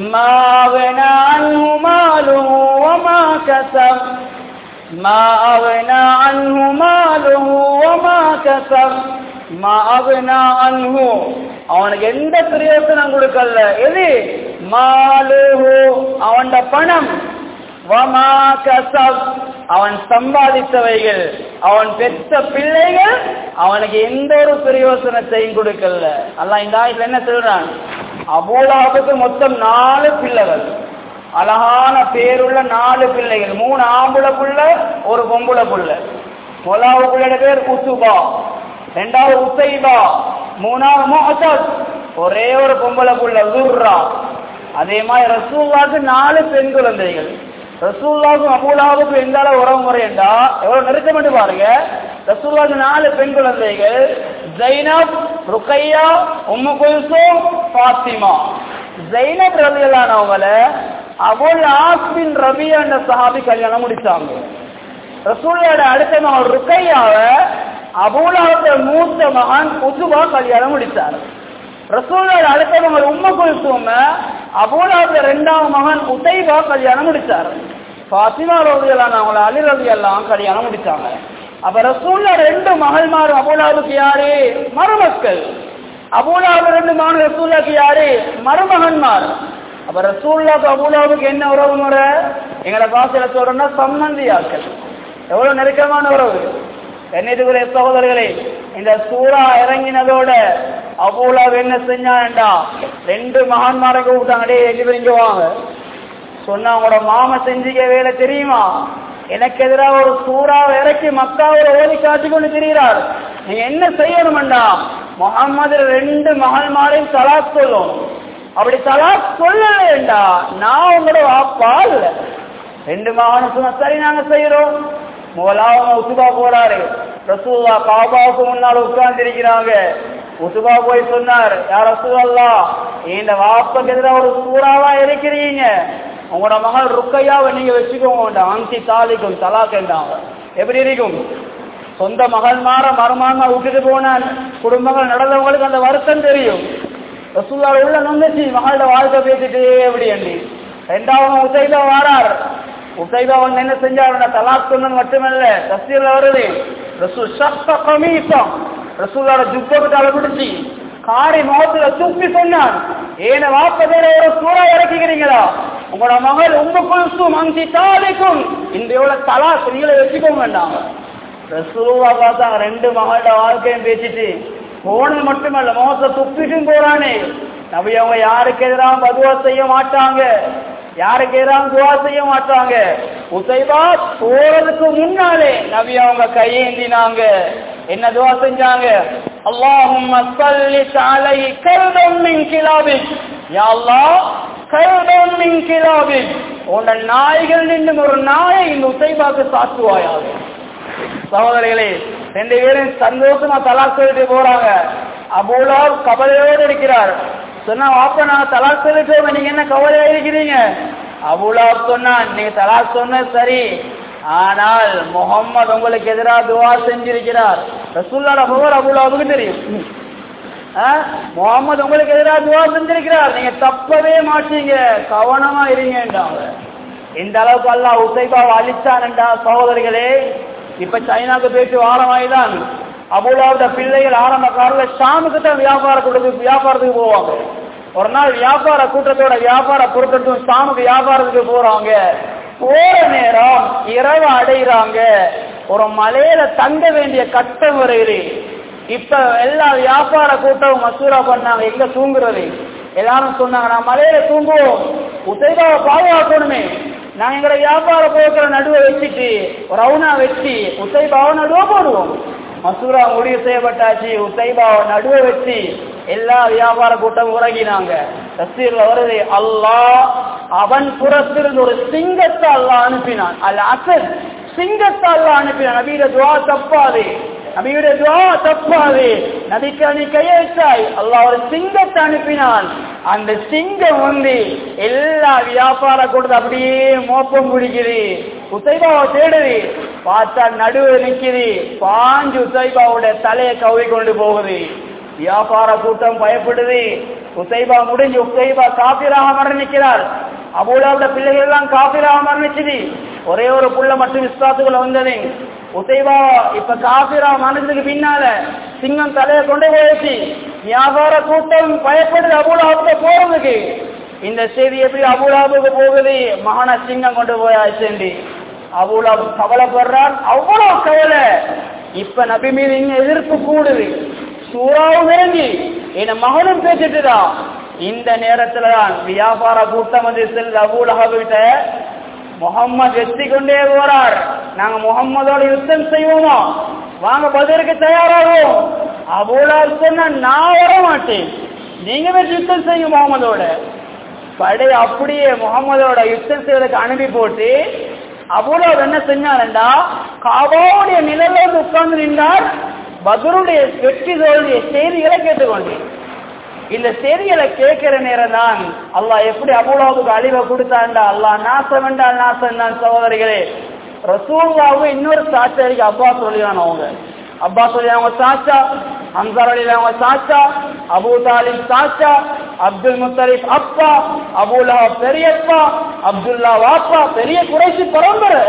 ما أغنى عنه ماله وما كسب ما أغنى عنه அவனுக்கு எந்த பிரயோசனம் கொடுக்கல எது மாலுஹு அவன் பணம் வமா கசப் அவன் சம்பாதித்தவைகள் அவன் பெற்ற பிள்ளைகள் அவனுக்கு எந்த ஒரு பிரயோசனத்தையும் கொடுக்கல அல்லாஹ் இந்த ஆயத்துல என்ன சொல்றான் அபூலாவுக்கு மொத்தம் நாலு பிள்ளைகள் அழகான பேருள்ள நாலு பிள்ளைகள் மூணு ஆம்புல புள்ள ஒரு பொம்புல புள்ள முதலாவது பிள்ளையோட பேர் உசுபா ரெண்டாவது உசைபா மூணாவது முஹசத் ஒரே ஒரு பொம்பளை புள்ள லுர்ரா அதே மாதிரி ரசூல்லாக்கு நாலு பெண் குழந்தைகள் ரசூல்லாவுக்கும் அபூலாவுக்கும் எந்த அளவு உறவு முறையண்டா எவ்வளவு நெருக்கமென்று பாருங்க ரசூல்லாவுக்கு நாலு பெண் குழந்தைகள் ஜைனப் ருக்கையா உம்மு குல்சூம் ஃபாத்திமா ஜைனப் ரலியல்லானவங்கள அபுல் ஆஸ்பின் ரபி என்ற சஹாபி கல்யாணம் முடிச்சாங்க ரசூல்லோட அடுத்த மகன் ருக்கையாவ அபூலாவுடைய மூத்த மகன் உசுபா கல்யாணம் முடிச்சார் ரசூலோட அடுத்த மகன் உம்ம குல்சூம அபூலாவுடைய ரெண்டாவது மகன் உதைபா கல்யாணம் முடிச்சார் ஃபாத்திமா ரவி எல்லாம் அவங்கள அலி ரவி எல்லாம் கல்யாணம் முடிச்சாங்க அப்ப ரசூல்ல ரெண்டு மகள்மார் அபூலாவுக்கு யாரு மருமக்கள் அபூலாவு ரெண்டு மகன் ரசூல்லாக்கு யாரு மருமகன்மார் அப்ப ரசூல்லாக்கு அபூலாவுக்கு என்ன உறவு முறை எங்களை பாசையில சொல்றோம்னா சம்பந்தியாக்கள் எவ்வளவு நெருக்கமான உறவு கண்ணியத்துக்குரிய சகோதரர்களே இந்த சூறா இறங்கினதோட அபூலாவ் என்ன செஞ்சான்டா ரெண்டு மகான்மாரை கூப்பிட்டாங்க டே எங்க இங்க வாங்க சொன்னா உங்களோட மாம செஞ்சுக்க வேலை தெரியுமா எனக்கு எதிராக ஒரு சூறாவை இறக்கி மக்காவோட ஓதி காட்டி கொண்டு திரிகிறார் நீங்க என்ன செய்யணும்டா முகம்மது ரெண்டு மகன்மாரையும் தலாக் சொல்லும் அப்படி தலாக் சொல்லலேண்டா நான் உங்களோட வாப்பா இல்ல ரெண்டு மகனும் சொன்னா சரி நாங்க செய்யறோம் முதலாவது உசுபா போறாரு ரசூல்லா காபாவுக்கு முன்னால் உட்கார்ந்து இருக்கிறாங்க உசுபா போய் சொன்னார் யார் ரசூல்லா இந்த வாப்பக்கு எதிராக ஒரு சூறாவா இருக்கிறீங்க உங்களோட மகள் ருக்கையாவை நீங்க வச்சுக்கோங்க அங்கி தாலிக்கும் தலாக்கண்டாங்க எப்படி இருக்கும் சொந்த மகள் மாற மருமான விட்டுட்டு போனான் குடும்பங்கள் நடந்தவங்களுக்கு அந்த வருத்தம் தெரியும் ரசூல்லாவோட உள்ள நொந்துச்சு மகளோட வாழ்க்கை பேசிட்டு எப்படி அண்டி ரெண்டாவது உசைதா வாரார் உசைதா வந்து என்ன செஞ்சாரு தலாக் சொன்னது மட்டுமல்ல தஸ்தீர்ல வருது ரசூல் சத்த கமீசம் ரசூலோட ஜுப்பக்கு தலை பிடிச்சி காரி முகத்துல துப்பி சொன்னான் ஏன வாப்பதேர ஒரு சூறா இறக்கிக்கிறீங்களா உங்களோட மகள் உங்க குழுசும் அங்கி தாலிக்கும் இந்த எவ்வளவு தலா நீங்களே வச்சுக்கோங்க வேண்டாம் ரசூலா பார்த்தாங்க ரெண்டு மகளோட வாழ்க்கையும் பேசிட்டு போனது மட்டுமல்ல முகத்தை துப்பிட்டும் போறானே நபி அவங்க யாருக்கு எதிராக பதுவா செய்ய மாட்டாங்க யாருக்கு எதிராக துவா செய்ய மாட்டாங்க உசைபா போறதுக்கு முன்னாலே நபி அவங்க கையேந்தினாங்க என்ன துவா செஞ்சாங்க اللهم صل عليه كلبا من كلابك يا الله كلبا من كلابك உன்ன நாய்கள் நின்றும் ஒரு நாயை இந்த உசைபாக்கு சாத்துவாயாக சகோதரிகளே ரெண்டு பேரும் சந்தோஷமா தலாக் சொல்லிட்டு போறாங்க அபூலா கவலையோடு இருக்கிறார் சொன்னா வாப்பா நான் தலாக் சொல்லிட்டு நீங்க என்ன கவலையா இருக்கிறீங்க அபூலா சொன்னா நீங்க தலாக் சொன்ன சரி ஆனால் முகம்மது உங்களுக்கு எதிராக துவா செஞ்சிருக்கிறார் ரசூல்லாட புகழ் அபுல்லாவுக்கு தெரியும் முகமது உங்களுக்கு எதிராக துவா செஞ்சிருக்கிறார் நீங்க தப்பவே மாட்டீங்க கவனமா இருங்கன்றாங்க இந்த அளவுக்கு அல்லா உசைபாவை அழிச்சான்டா சகோதரிகளே இப்ப சைனாக்கு போயிட்டு வாரமாயிதான் அபுல்லாவோட பிள்ளைகள் ஆரம்ப காலில் ஷாமுக்கு தான் வியாபார கூட்டத்துக்கு வியாபாரத்துக்கு போவாங்க ஒரு நாள் வியாபார கூட்டத்தோட வியாபார பொருட்களும் ஷாமுக்கு வியாபாரத்துக்கு போறாங்க போற நேரம் இரவு அடைகிறாங்க ஒரு மலையில தங்க வேண்டிய கட்டம் வரையுது இப்ப எல்லா வியாபார கூட்டம் மசூரா பண்ணாங்க எங்க தூங்குறது எல்லாரும் சொன்னாங்க நான் மலையில தூங்குவோம் உசைபாவை பாதுகாக்கணுமே நாங்க எங்களை வியாபார போக்கிற நடுவை வச்சுட்டு ஒரு அவுனா வச்சு உசைபாவை நடுவை போடுவோம் மசூரா முடிவு செய்யப்பட்டாச்சு உசைபாவை நடுவை வச்சு எல்லா வியாபார கூட்டம் உறங்கினாங்க தஸ்தீர்ல வருது அல்லாஹ் அவன் புறத்திலிருந்து ஒரு சிங்கத்தை அல்லாஹ் அனுப்பினான் அல்ல அசத் சிங்கத்தை அல்லாஹ் அனுப்பினான் நபீர துவா தப்பாது நபியுடைய துவா தப்பாது நபிக்கு நீ கையெழுத்தாய் அல்லாஹ் ஒரு சிங்கத்தை அனுப்பினான் அந்த சிங்கம் வந்து எல்லா வியாபார கூட்டத்தை அப்படியே மோப்பம் பிடிக்குது உசைபாவை தேடுது பார்த்தா நடுவு நிக்குது பாஞ்சு உசைபாவோட தலையை கவி கொண்டு போகுது வியாபார கூட்டம் பயப்படுது உசைபா முடிஞ்சு உசைபா காபிராக மரணிக்கிறார் அபூலாவோட பிள்ளைகள் எல்லாம் காபிராக மரணிச்சுது ஒரே ஒரு புள்ள மட்டும் விஸ்வாசுக்குள்ள வந்தது உசைபா இப்ப காபிரா மரணத்துக்கு பின்னால சிங்கம் தலையை கொண்டு போயிடுச்சு வியாபார கூட்டம் பயப்படுது அபூலாவுக்கு போறதுக்கு இந்த செய்தி எப்படி அபூலாவுக்கு போகுது மகன சிங்கம் கொண்டு போயாச்சு அபூலா கவலைப்படுறான் அவ்வளவு கவலை இப்ப நபி மீது இங்க எதிர்ப்பு கூடுது சூறாவும் இறங்கி என் மகனும் பேசிட்டுதா இந்த நேரத்துல தான் வியாபார கூட்டம் வந்து செல்லுது அபூலகிட்ட முகம்மது வெற்றி கொண்டே போறார் நாங்க முகம்மதோட யுத்தம் செய்வோமா வாங்க பதிலுக்கு தயாராகும் அபூலா சொன்ன நான் வர மாட்டேன் நீங்க வெற்றி யுத்தம் செய்யும் முகமதோட படை அப்படியே முகமதோட யுத்தம் செய்வதற்கு அனுப்பி போட்டு அபூலா என்ன செஞ்சான்டா காபாவுடைய நிலையில வந்து உட்கார்ந்து நின்றார் பதருடைய வெற்றி தோல்விய செய்திகளை கேட்டுக்கொண்டேன் இந்த செய்திகளை கேட்கிற நேரம் தான் அல்லாஹ் எப்படி அபூலாவுக்கு அழிவை கொடுத்தாண்டா அல்லாஹ் நாசம் என்றால் நாசம் தான் சகோதரிகளே ரசூல்லாவும் இன்னொரு சாட்சிக்கு அப்பா சொல்லிதான் அவங்க அப்பா சொல்லி அவங்க சாச்சா ஹம்சார் அலி அவங்க சாச்சா அபு தாலிப் சாச்சா அப்துல் முத்தலிப் அப்பா அபுல்லா பெரியப்பா அப்துல்லா வாப்பா பெரிய குறைசி பரம்பரை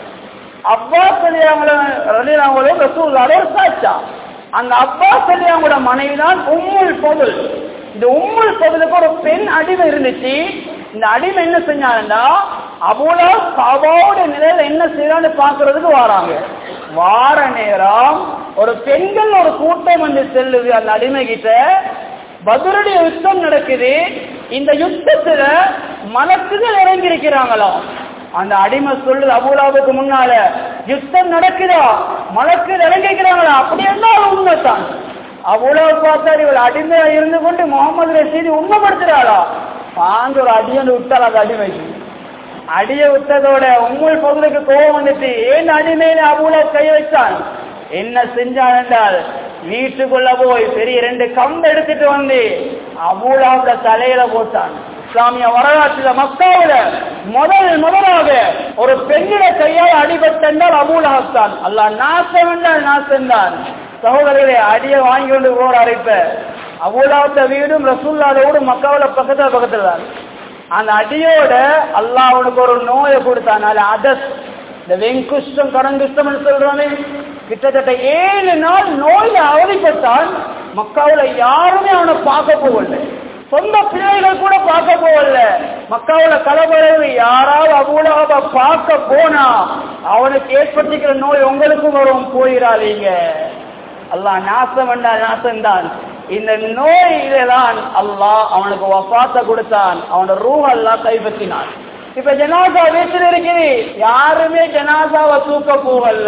அப்பா சொல்லி அவங்கள ரலி அவங்களும் ரசூல்லாவோட ஒரு சாச்சா அந்த அப்பா சொல்லி அவங்களோட மனைவி தான் உம்முல் பொருள் இந்த உம்முல் பொருளுக்கு ஒரு பெண் அடிமை இருந்துச்சு இந்த அடிமை என்ன செஞ்சாங்கன்னா அவ்வளோ கபாவோட நிலையில என்ன செய்யறான்னு பாக்குறதுக்கு வராங்க வார நேரம் ஒரு பெண்கள் ஒரு கூட்டம் வந்து செல்லுது அந்த அடிமை கிட்ட பதுருடைய யுத்தம் நடக்குது இந்த யுத்தத்துல மலக்குகள் இறங்கி இருக்கிறாங்களாம் அந்த அடிமை சொல்லுது அபுலாவுக்கு முன்னால யுத்தம் நடக்குதா மலக்கு இறங்கிக்கிறாங்களா அப்படி இருந்தாலும் உண்மைத்தான் அவ்வளவு பார்த்தா இவள் அடிமையா இருந்து கொண்டு முகமது ரஷீதி உண்மைப்படுத்துறாளா பாஞ்சு ஒரு அடியன்னு விட்டாள் அந்த அடிமைக்கு அடிய விட்டதோட உங்கள் பகுதிக்கு கோபம் வந்துட்டு ஏன் அடிமையில அபூல கை வச்சான் என்ன செஞ்சான் என்றால் வீட்டுக்குள்ள போய் பெரிய ரெண்டு கம்பு எடுத்துட்டு வந்து அபூலாவோட தலையில போட்டான் இஸ்லாமிய வரலாற்றுல மக்காவில முதல் முதலாக ஒரு பெண்ணிட கையால் அடிபட்டால் அபூலகத்தான் அல்ல நாசம் என்றால் நாசம் தான் சகோதரர்களை அடிய வாங்கி கொண்டு போற அரைப்ப அபூலாத்த வீடும் ரசூல்லாத வீடும் மக்காவில பக்கத்துல பக்கத்துல தான் அந்த அடியோட அல்லாஹ் அவனுக்கு ஒரு நோயை கொடுத்தான் அது அதஸ் இந்த வெங்குஷ்டம் கடங்குஷ்டம் சொல்றானே கிட்டத்தட்ட ஏழு நாள் நோய் அவதிப்பட்டான் மக்காவுல யாருமே அவனை பார்க்க போகல சொந்த பிள்ளைகள் கூட பார்க்க போகல மக்காவுல கலவரவு யாராவது அவ்வளவு பார்க்க போனா அவனுக்கு ஏற்படுத்திக்கிற நோய் உங்களுக்கும் வரும் போயிடாதீங்க அல்லாஹ் நாசம் என்றால் நாசம்தான் இந்த நோயில்தான் அல்லாஹ் அவனுக்கு வஃபாத்த கொடுத்தான் அவனோட ரூஹ் அல்லாஹ் கைப்பற்றினான் இப்ப ஜனாசா வீட்டில் இருக்குது யாருமே ஜனாசாவை தூக்க போகல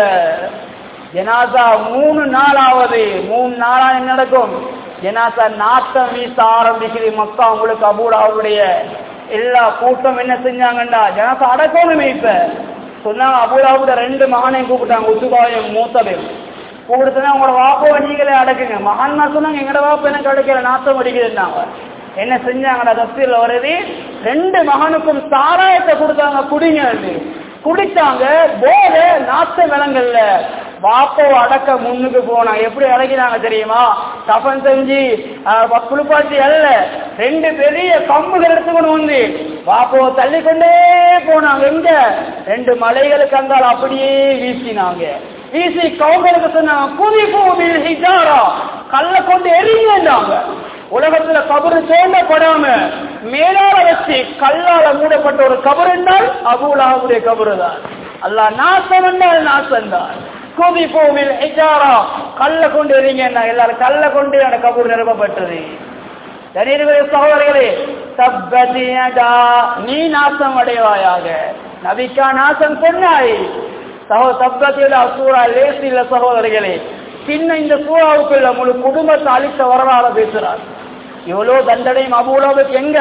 ஜனாசா மூணு நாளாவது மூணு நாளா என்ன நடக்கும் ஜனாசா நாட்டம் வீச ஆரம்பிக்குது மக்கா உங்களுக்கு அபூடாவுடைய எல்லா கூட்டம் என்ன செஞ்சாங்கண்டா ஜனாசா அடக்கணுமே இப்ப சொன்னாங்க அபூடாவுட ரெண்டு மகனையும் கூப்பிட்டாங்க உசுபாவையும் மூத்தவையும் கூப்பிடுத்துனா உங்களோட வாப்பாவை நீங்களே அடக்குங்க மகான்மா சொன்னாங்க எங்களோட வாப்பா எனக்கு அடைக்கிற நாத்தம் அடிக்குதுன்னாங்க என்ன செஞ்சாங்கடா தஸ்தீர்ல வருது ரெண்டு மகனுக்கும் சாராயத்தை கொடுத்தாங்க குடிங்க குடித்தாங்க போத நாத்த விலங்கல்ல வாப்பாவை அடக்க முன்னுக்கு போனாங்க எப்படி அடக்கினாங்க தெரியுமா தபன் செஞ்சு குளிப்பாட்டி அல்ல ரெண்டு பெரிய கம்புகள் எடுத்துக்கொண்டு வந்து வாப்பாவை தள்ளி கொண்டே போனாங்க எங்க ரெண்டு மலைகளுக்கு அங்கால் அப்படியே வீசினாங்க வீசி கவுங்களுக்கு சொன்னாங்க புதி பூமியில் ஹிஜாரா கல்ல கொண்டு எரிஞ்சாங்க உலகத்துல கபரு தோண்டப்படாம மேலால வச்சு கல்லால மூடப்பட்ட ஒரு கபர் என்றால் அபுலாவுடைய கபரு தான் அல்ல நாசம் என்றால் நாசம் தான் குதி பூமியில் ஹிஜாரா கல்ல கொண்டு எரிங்க எல்லாரும் கல்ல கொண்டு அந்த கபூர் நிரப்பப்பட்டது தனீர்களை சகோதரர்களே தப்பதியடா நீ நாசம் அடைவாயாக நபிக்கா நாசம் சொன்னாய் சகோ தப்பத்தியோட சூறா லேசில சகோதரிகளே பின்ன இந்த சூறாவுக்குள்ள முழு குடும்பத்தை அழித்த வரலாறு பேசுறார் இவ்வளவு தண்டனையும் அவ்வளவுக்கு எங்க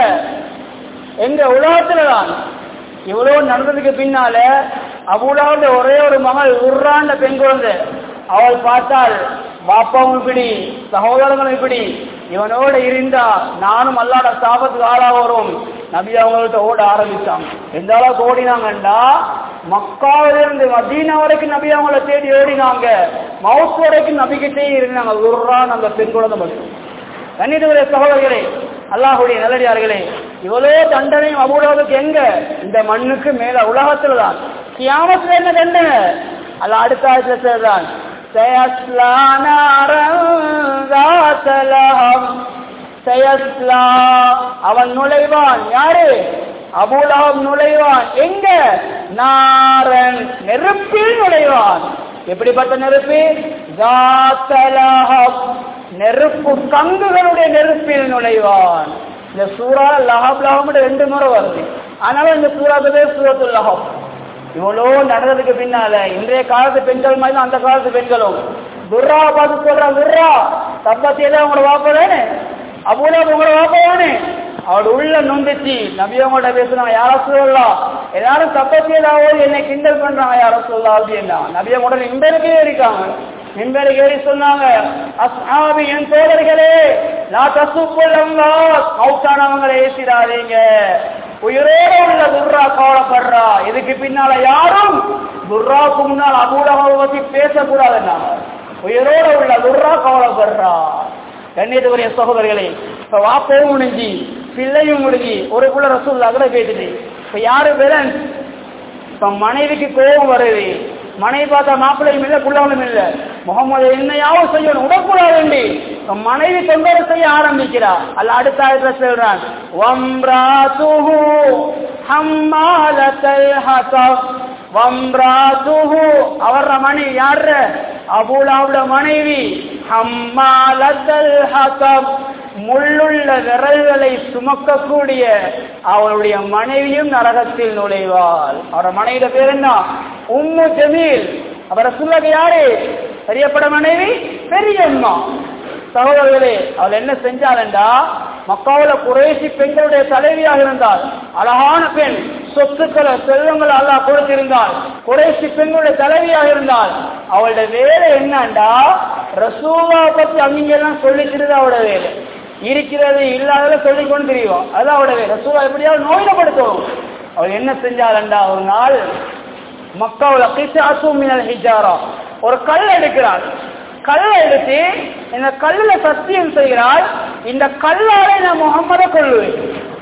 எங்க உலகத்துல தான் இவ்வளவு நடந்ததுக்கு பின்னால அவ்வளவு ஒரே ஒரு மகள் உர்றாண்ட பெண் குழந்தை அவள் பார்த்தால் பாப்பாவும் இப்படி சகோதரங்களும் இப்படி இவனோட இருந்தா நானும் அல்லாட சாபத்துக்கு ஆளா வரும் நபி அவங்கள்ட்ட ஓட ஆரம்பிச்சாங்க எந்த அளவுக்கு ஓடினாங்கண்டா மக்காவிலிருந்து மதீனா வரைக்கும் நபி அவங்கள தேடி ஓடினாங்க மவுத் வரைக்கும் நபிக்கிட்டே இருந்தாங்க உர்றான் அந்த பெண் குழந்தை மட்டும் கண்ணியத்துடைய சகோதரர்களே அல்லாஹுடைய நல்லடியார்களே இவ்வளோ தண்டனையும் அபூடாவுக்கு எங்க இந்த மண்ணுக்கு மேல உலகத்துல தான் கியாமத்துல என்ன தண்டனை அல்ல அடுத்த ஆயத்துல சேர்தான் அவன் நுழைவான் யாரு அபூலகம் நுழைவான் எங்க நாரன் நெருப்பில் நுழைவான் எப்படிப்பட்ட நெருப்பு நெருப்பு கங்குகளுடைய நெருப்பில் நுழைவான் இந்த சூறா லஹப் லஹம் ரெண்டு முறை வருது அதனால இந்த சூறாக்கு பேர் சூரத்து லஹப் இவ்வளோ நடந்ததுக்கு பின்னால இன்றைய காலத்து பெண்கள் மாதிரி அந்த காலத்து பெண்களும் துர்ரா பார்த்து சொல்றான் துர்ரா தப்பத்தியெல்லாம் உங்களோட வாப்ப தானே அபூலா உங்களோட வாப்ப தானே அவரோட உள்ள நொந்துச்சு நபியவங்கள்ட்ட பேசுனாங்க யார சொல்லலாம் எல்லாரும் தப்பத்தியதாவோ என்னை கிண்டல் பண்றாங்க யார சொல்லலாம் அப்படின்னா நபியவங்களோட நிம்பருக்கே இருக்காங்க நிம்பருக்கு ஏறி சொன்னாங்க அஸ்ஹாபி என் தோழர்களே லா தசுப்புல் அல்லாஹ் மௌத்தானவங்களை ஏசிடாதீங்க உயிரோட உள்ள துர்ரா கவலைப்படுறா இதுக்கு பின்னால யாரும் துர்ராவுக்கு முன்னால் அபூலகாவை பத்தி பேசக்கூடாதுன்னாங்க உயிரோட உள்ள துர்ரா கவலைப்படுறா கண்ணியத்துக்குரிய சகோதரர்களே இப்ப வாப்பவும் முடிஞ்சு பிள்ளையும் முடிஞ்சு ஒரு புள்ள ரசூல் அகல கேட்டுது இப்ப யாரு பேலன்ஸ் இப்ப மனைவிக்கு கோபம் வருது மனைவி பார்த்தா மாப்பிள்ளையும் இல்ல புள்ளவனும் இல்ல முகமது என்னையாவது செய்யணும் உடக்கூடாது வேண்டி இப்ப மனைவி தொந்தரவு செய்ய ஆரம்பிக்கிறா அல்ல அடுத்த ஆயத்துல சொல்றான் வம்ராத்துஹு ஹம்மாலத்தல் ஹதப் வம்ராத்துஹு அவர மனைவி யாரு அபூலாவுட மனைவி ஹம்மாலத்தல் ஹதப் முள்ளுள்ள விரல்களை சுமக்கக்கூடிய அவளுடைய மனைவியும் நரகத்தில் நுழைவாள் அவர மனைவியோட பேர் என்ன உம்மு ஜமீல் அவரை சொல்லுங்க யாரு பெரியப்பட மனைவி பெரியம்மா சகோதரர்களே அவள் என்ன செஞ்சாலண்டா மக்காவுல குறைசி பெண்களுடைய தலைவியாக இருந்தால் அழகான பெண் சொத்துக்களை செல்வங்களை அல்லாஹ் கொடுத்திருந்தால் குறைசி பெண்களுடைய தலைவியாக இருந்தால் அவளுடைய வேலை என்னண்டா ரசூலா பத்தி அங்கெல்லாம் சொல்லிக்கிறது அவளோட வேலை இருக்கிறது இல்லாதத சொல்லிக் கொண்டு தெரியும் அதான் அவளோட வேலை ரசூலா எப்படியாவது நோயிடப்படுத்தும் அவள் என்ன செஞ்சாலண்டா ஒரு நாள் மக்காவுல கிசாசு மினல் ஹிஜாரா ஒரு கல் எடுக்கிறாள் கல்லை எடுத்து இந்த கல்லுல சத்தியம் செய்கிறாள் இந்த கல்லாலே நான் முகம்மதை கொள்ளுவேன்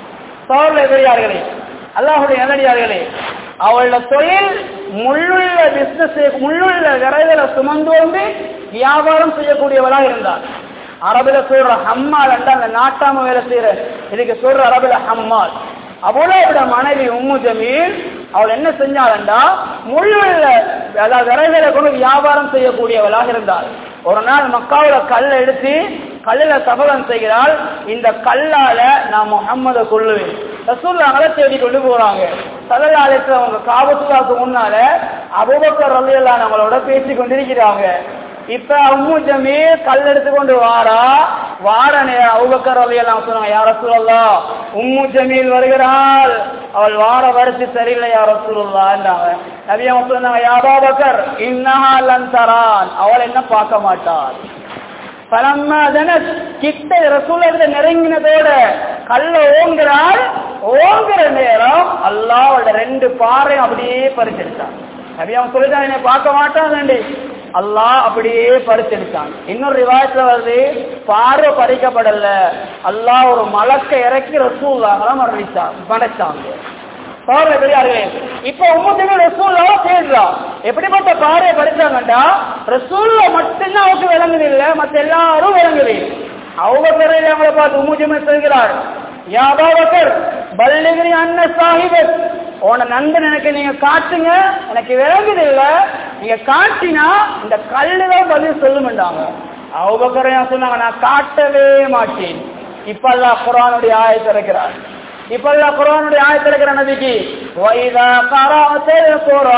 சோழ பெரியார்களே அல்லாஹுடைய நல்லடியார்களே அவளோட தொழில் முள்ளுள்ள பிசினஸ் முள்ளுள்ள விரைதலை சுமந்து வந்து வியாபாரம் செய்யக்கூடியவளாக இருந்தாள் அரபுல சொல்ற ஹம்மால் என்றா அந்த நாட்டாம வேலை செய்யற இதுக்கு சொல்ற அரபுல ஹம்மால் அவளோட மனைவி உம்மு ஜமீல் அவள் என்ன செஞ்சாளண்டா முள்ளுள்ள அதாவது விரைதலை கொண்டு வியாபாரம் செய்யக்கூடியவளாக இருந்தாள் ஒரு நாள் மக்காவோட கல்லை எடுத்து கல்லுல சபதம் செய்கிறாள் இந்த கல்லால நான் முகம்மதை கொள்ளுவேன் ரசூல்லாங்களை தேடி கொண்டு போறாங்க சதலாலயத்துல அவங்க காபத்துலாக்கு முன்னால அபுபக்கர் ரலியெல்லாம் நம்மளோட பேசி கொண்டிருக்கிறாங்க இப்ப அம்மு ஜமீ கல் எடுத்து கொண்டு வாரா வார நேரம் அவுபக்கர் ரலியெல்லாம் சொன்னாங்க யார சொல்லலாம் உம்மு ஜமீல் வருகிறாள் அவள் வார வரிசை சரியில்லை யார சொல்லலான்றாங்க நபி அவங்க சொன்னாங்க யாபாபக்கர் இன்னஹாலன் தரான் அவள் என்ன பார்க்க மாட்டாள் பலம்மா அதன கிட்ட ரசூல நெருங்கினதோட கல்ல ஓங்குறாள் ஓங்குற நேரம் அல்லாவோட ரெண்டு பாறையும் அப்படியே பறிச்செடுத்தான் நபி அவன் சொல்லிட்டான் என்னை பார்க்க மாட்டான் வேண்டி அல்லாஹ் அப்படியே பறிச்செடுத்தான் இன்னொரு ரிவாயத்துல வருது பார்வை பறிக்கப்படல அல்லாஹ் ஒரு மலக்க இறக்கி ரசூல்லாக மரணிச்சான் படைச்சாங்க பார்வை பெரியார்களே இப்ப உம்மத்துக்கு ரசூல்லாவ தேடுறா எப்படிப்பட்ட பார்வையை படிச்சாங்கண்டா ரசூல்ல மட்டும்தான் அவருக்கு விளங்குது இல்ல மத்த எல்லாரும் விளங்குது அவங்க பிறகு அவங்களை பார்த்து உம்முஜமே சொல்கிறார் யாபாவக்கர் பல்லிகிரி அன்ன சாஹிபத் உன நண்பன் எனக்கு நீங்க காட்டுங்க எனக்கு விளங்குது இல்ல நீங்க காட்டினா இந்த கல்லுதான் பதில் சொல்லுமெண்டாங்க அவங்க சொன்னாங்க நான் காட்டவே மாட்டேன் இப்ப எல்லாம் குரானுடைய ஆயத்தை இருக்கிறார் இப்ப எல்லாம் குரானுடைய ஆயத்தை இருக்கிற நபிக்கு வைதா கராத்தல்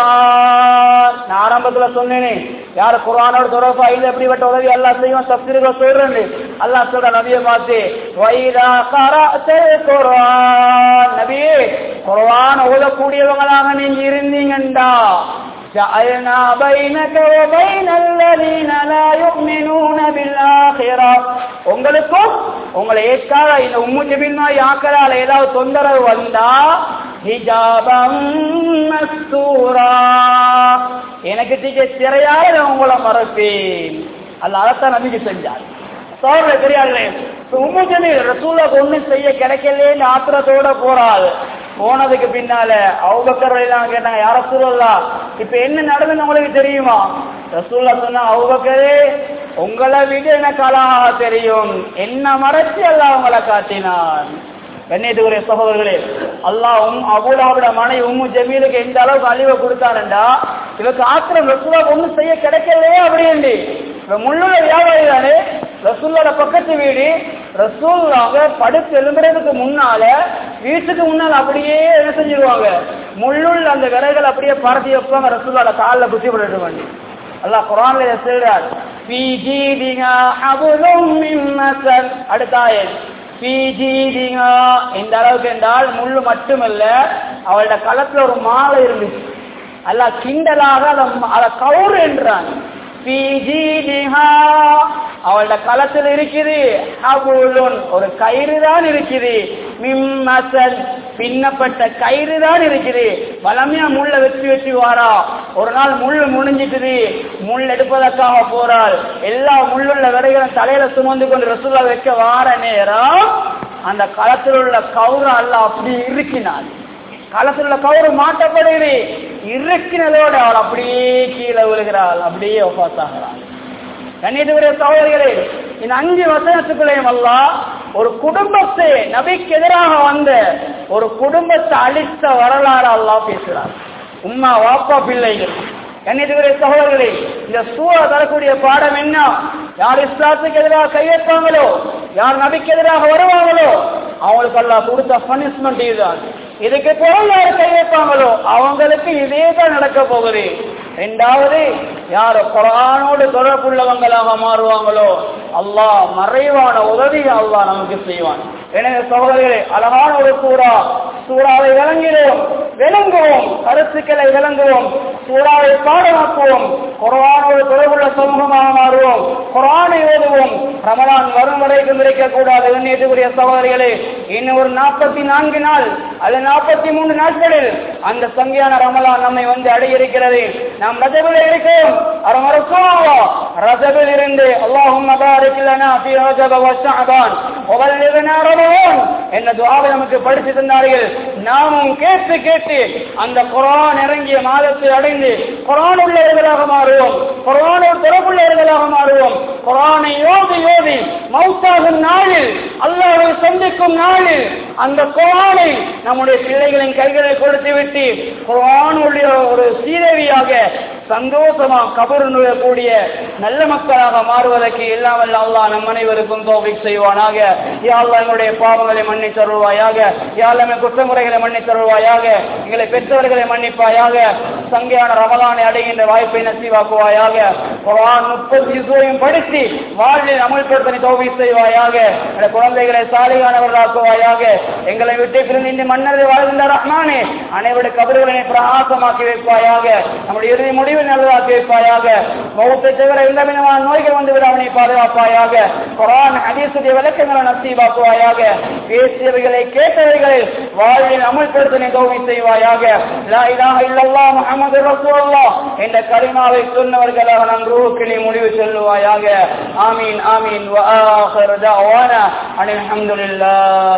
குரான் நான் ஆரம்பத்துல சொன்னேனே யாரு குரானோட தொடர்பா இல்ல எப்படிப்பட்ட உதவி எல்லாம் செய்வோம் சப்திரிகள் சொல்றேன் அல்லாஹ் சொல்ற நபியை பார்த்து வைதா கராத்தல் குரான் நபியே குரான் ஓதக்கூடியவங்களாக நீங்க இருந்தீங்கண்டா جعلنا بينك وبين الذين لا يؤمنون بالآخرة உங்களுக்கும் உங்களை ஏற்காத இந்த உம்மு ஜபின்னா யாக்கரால ஏதாவது தொந்தரவு வந்தா ஹிஜாபம் மஸ்தூரா எனக்கு தீக்க திரையால நான் உங்களை மறப்பேன் அல்ல அதைத்தான் நம்பிக்கை செஞ்சார் சோழ பெரியார்களே உம்மு ஜமீல் ரசூலாக்கு ஒண்ணும் செய்ய கிடைக்கலேன்னு ஆத்திரத்தோட போறாள் போனதுக்கு பின்னால அவுபக்கர் எல்லாம் கேட்டாங்க யார சூழல்லா இப்ப என்ன நடந்தது உங்களுக்கு தெரியுமா ரசூல்லா சொன்னா அவுபக்கரே உங்களை விட எனக்கு அழகாக தெரியும் என்ன மறைச்சு அல்லாஹ் உங்களை காட்டினான் கண்ணியத்துக்குரிய சகோதரர்களே அல்லாஹ் உம் அபூலாவோட மனை உம்மு ஜமீலுக்கு எந்த அளவுக்கு அழிவை கொடுத்தாருண்டா இவருக்கு ஆத்திரம் ரசூலாக்கு ஒண்ணும் செய்ய கிடைக்கலையே அப்படின்ட்டு இப்ப முள்ளுள்ள வியாபாரி தானே ரசூல்லோட பக்கத்து வீடு ரசூல்லாக படுத்து எழும்புறதுக்கு முன்னால வீட்டுக்கு முன்னால அப்படியே என்ன செஞ்சிருவாங்க முள்ளுள்ள அந்த விரைகள் அப்படியே பரத்தி வைப்பாங்க ரசூல்லோட காலில் குத்தி விட்டுட்டு வேண்டி அல்லாஹ் குரான்ல சொல்றார் அடுத்த ஆயன் பிஜிடிங்கா எந்த அளவுக்கு என்றால் முள்ளு மட்டுமல்ல அவளோட களத்துல ஒரு மாலை இருந்துச்சு அல்ல கிண்டலாக அதை அதை கவுரு என்றான் பிஜிடிஹா அவளோட களத்தில் இருக்குது ஹபுலுன் ஒரு கயிறு தான் இருக்குது மிம்மசல் பின்னப்பட்ட கயிறு தான் இருக்குது வளமையா முள்ள வெட்டி வெட்டி வாரா ஒரு நாள் முள் முடிஞ்சிட்டுது முள் எடுப்பதற்காக போறாள் எல்லா முள்ளுள்ள விதைகளும் தலையில சுமந்து கொண்டு ரசூலா வைக்க வார நேரம் அந்த களத்தில் உள்ள கவுர அல்ல அப்படி இருக்கினாள் களத்தில் உள்ள கவுரு மாட்டப்படுகிறது இருக்கினதோடு அவள் அப்படியே கீழே விழுகிறாள் அப்படியே ஒப்பாத்தாகிறாள் கண்ணியத்துக்குரிய சகோதரிகளே இந்த அஞ்சு வசனத்துக்குள்ளேயும் அல்ல ஒரு குடும்பத்தை நபிக்கு எதிராக வந்த ஒரு குடும்பத்தை அழித்த வரலாறு அல்லா பேசுகிறார் உம்மா வாப்பா பிள்ளைகள் கண்ணியத்துக்குரிய சகோதரர்களே இந்த சூழ தரக்கூடிய பாடம் என்ன யார் இஸ்லாத்துக்கு எதிராக கையெழுப்பாங்களோ யார் நபிக்கு எதிராக வருவாங்களோ அவங்களுக்கு எல்லாம் கொடுத்த பனிஷ்மெண்ட் இதுதான் இதுக்கு பொருள் யார் கை வைப்பாங்களோ அவங்களுக்கு இதே தான் நடக்க போகுது ரெண்டாவது யார் குரானோடு தொடர்புள்ளவங்களாக மாறுவாங்களோ அல்லாஹ் மறைவான உதவி அல்லாஹ் நமக்கு செய்வான் எனவே சகோதரர்களே அழகான ஒரு சூறா சூறாவை விளங்குகிறோம் விளங்குவோம் கருத்துக்களை விளங்குவோம் சூறாவை பாடமாக்குவோம் குரானோடு தொடர்புள்ள சமூகமாக மாறுவோம் குரானை ஓதுவோம் ரமலான் வரும் வரைக்கும் இருக்கக்கூடாது எண்ணியத்துக்குரிய சகோதரிகளே இன்னும் ஒரு நாற்பத்தி நான்கு நாள் அல்லது நாற்பத்தி மூன்று நாட்களில் அந்த சங்கியான ரமலான் நம்மை வந்து அடையிருக்கிறது நாம் ரஜபில் இருக்கோம் அரமரசுவா ரஜபில் இருந்து அல்லாஹும் மபாரிக்கில்லனா ஃபீ ரஜப வ ஷஅபான் வபல்லிக்னா ரமலான் என்ன துஆவை நமக்கு படித்து தந்தார்கள் நாமும் கேட்டு கேட்டு அந்த குர்ஆன் இறங்கிய மாதத்தை அடைந்து குர்ஆன் உள்ளவர்களாக மாறுவோம் குர்ஆனோடு தொடர்புள்ளவர்களாக மாறுவோம் குர்ஆனை ஓதி ஓதி மௌத்தாகும் நாளில் அல்லாஹ்வை சந்திக்கும் நாளில் அந்த குர்ஆனை நம்முடைய பிள்ளைகளின் கைகளை கொடுத்து விட்டு குர்ஆனுடைய ஒரு சீதேவியாக சந்தோஷமா கபர் கூடிய நல்ல மக்களாக மாறுவதற்கு எல்லாம் வல்ல அல்லாஹ் நம் அனைவருக்கும் தோபிக் செய்வானாக யா அல்லாஹ் எங்களுடைய பாவங்களை மன்னித் தருவாயாக யா அல்லாஹ் எங்கள் குற்றமுறைகளை மன்னித் தருவாயாக எங்களை பெற்றவர்களை மன்னிப்பாயாக சங்கையான ரமலானை அடைகின்ற வாய்ப்பை நசீவாக்குவாயாக குர்ஆன் முப்பது இசுவையும் படித்து வாழ்வில் அமல்படுத்தனை தோபிக் செய்வாயாக எங்கள் குழந்தைகளை சாலையானவர்களாக்குவாயாக எங்களை விட்டு பிரிந்து இந்த மன்னரை வாழ்கின்ற ரஹ்மானே அனைவருடைய கபறுகளை பிரகாசமாக்கி வைப்பாயாக நம்முடைய இறுதி முடிவை நல்லதாக்கி வைப்பாயாக மௌத்தை தவிர எந்த விதமான நோய்கள் வந்து விட அவனை பாதுகாப்பாயாக குரான் ஹதீசுடைய விளக்கங்களை நசீவாக்குவாயாக பேசியவைகளை கேட்டவைகளை வாழ்வில் அமல்படுத்தனை தோவி செய்வாயாக லா இலாஹ இல்லல்லாஹ் முஹம்மது ரசூலுல்லாஹ் என்ற கலிமாவை சொன்னவர்களாக நம் ரூஹுக்கு முடிவு சொல்லுவாயாக ஆமீன் ஆமீன் வ ஆஹிர் தஅவானா அனில் ஹம்துலில்லாஹ்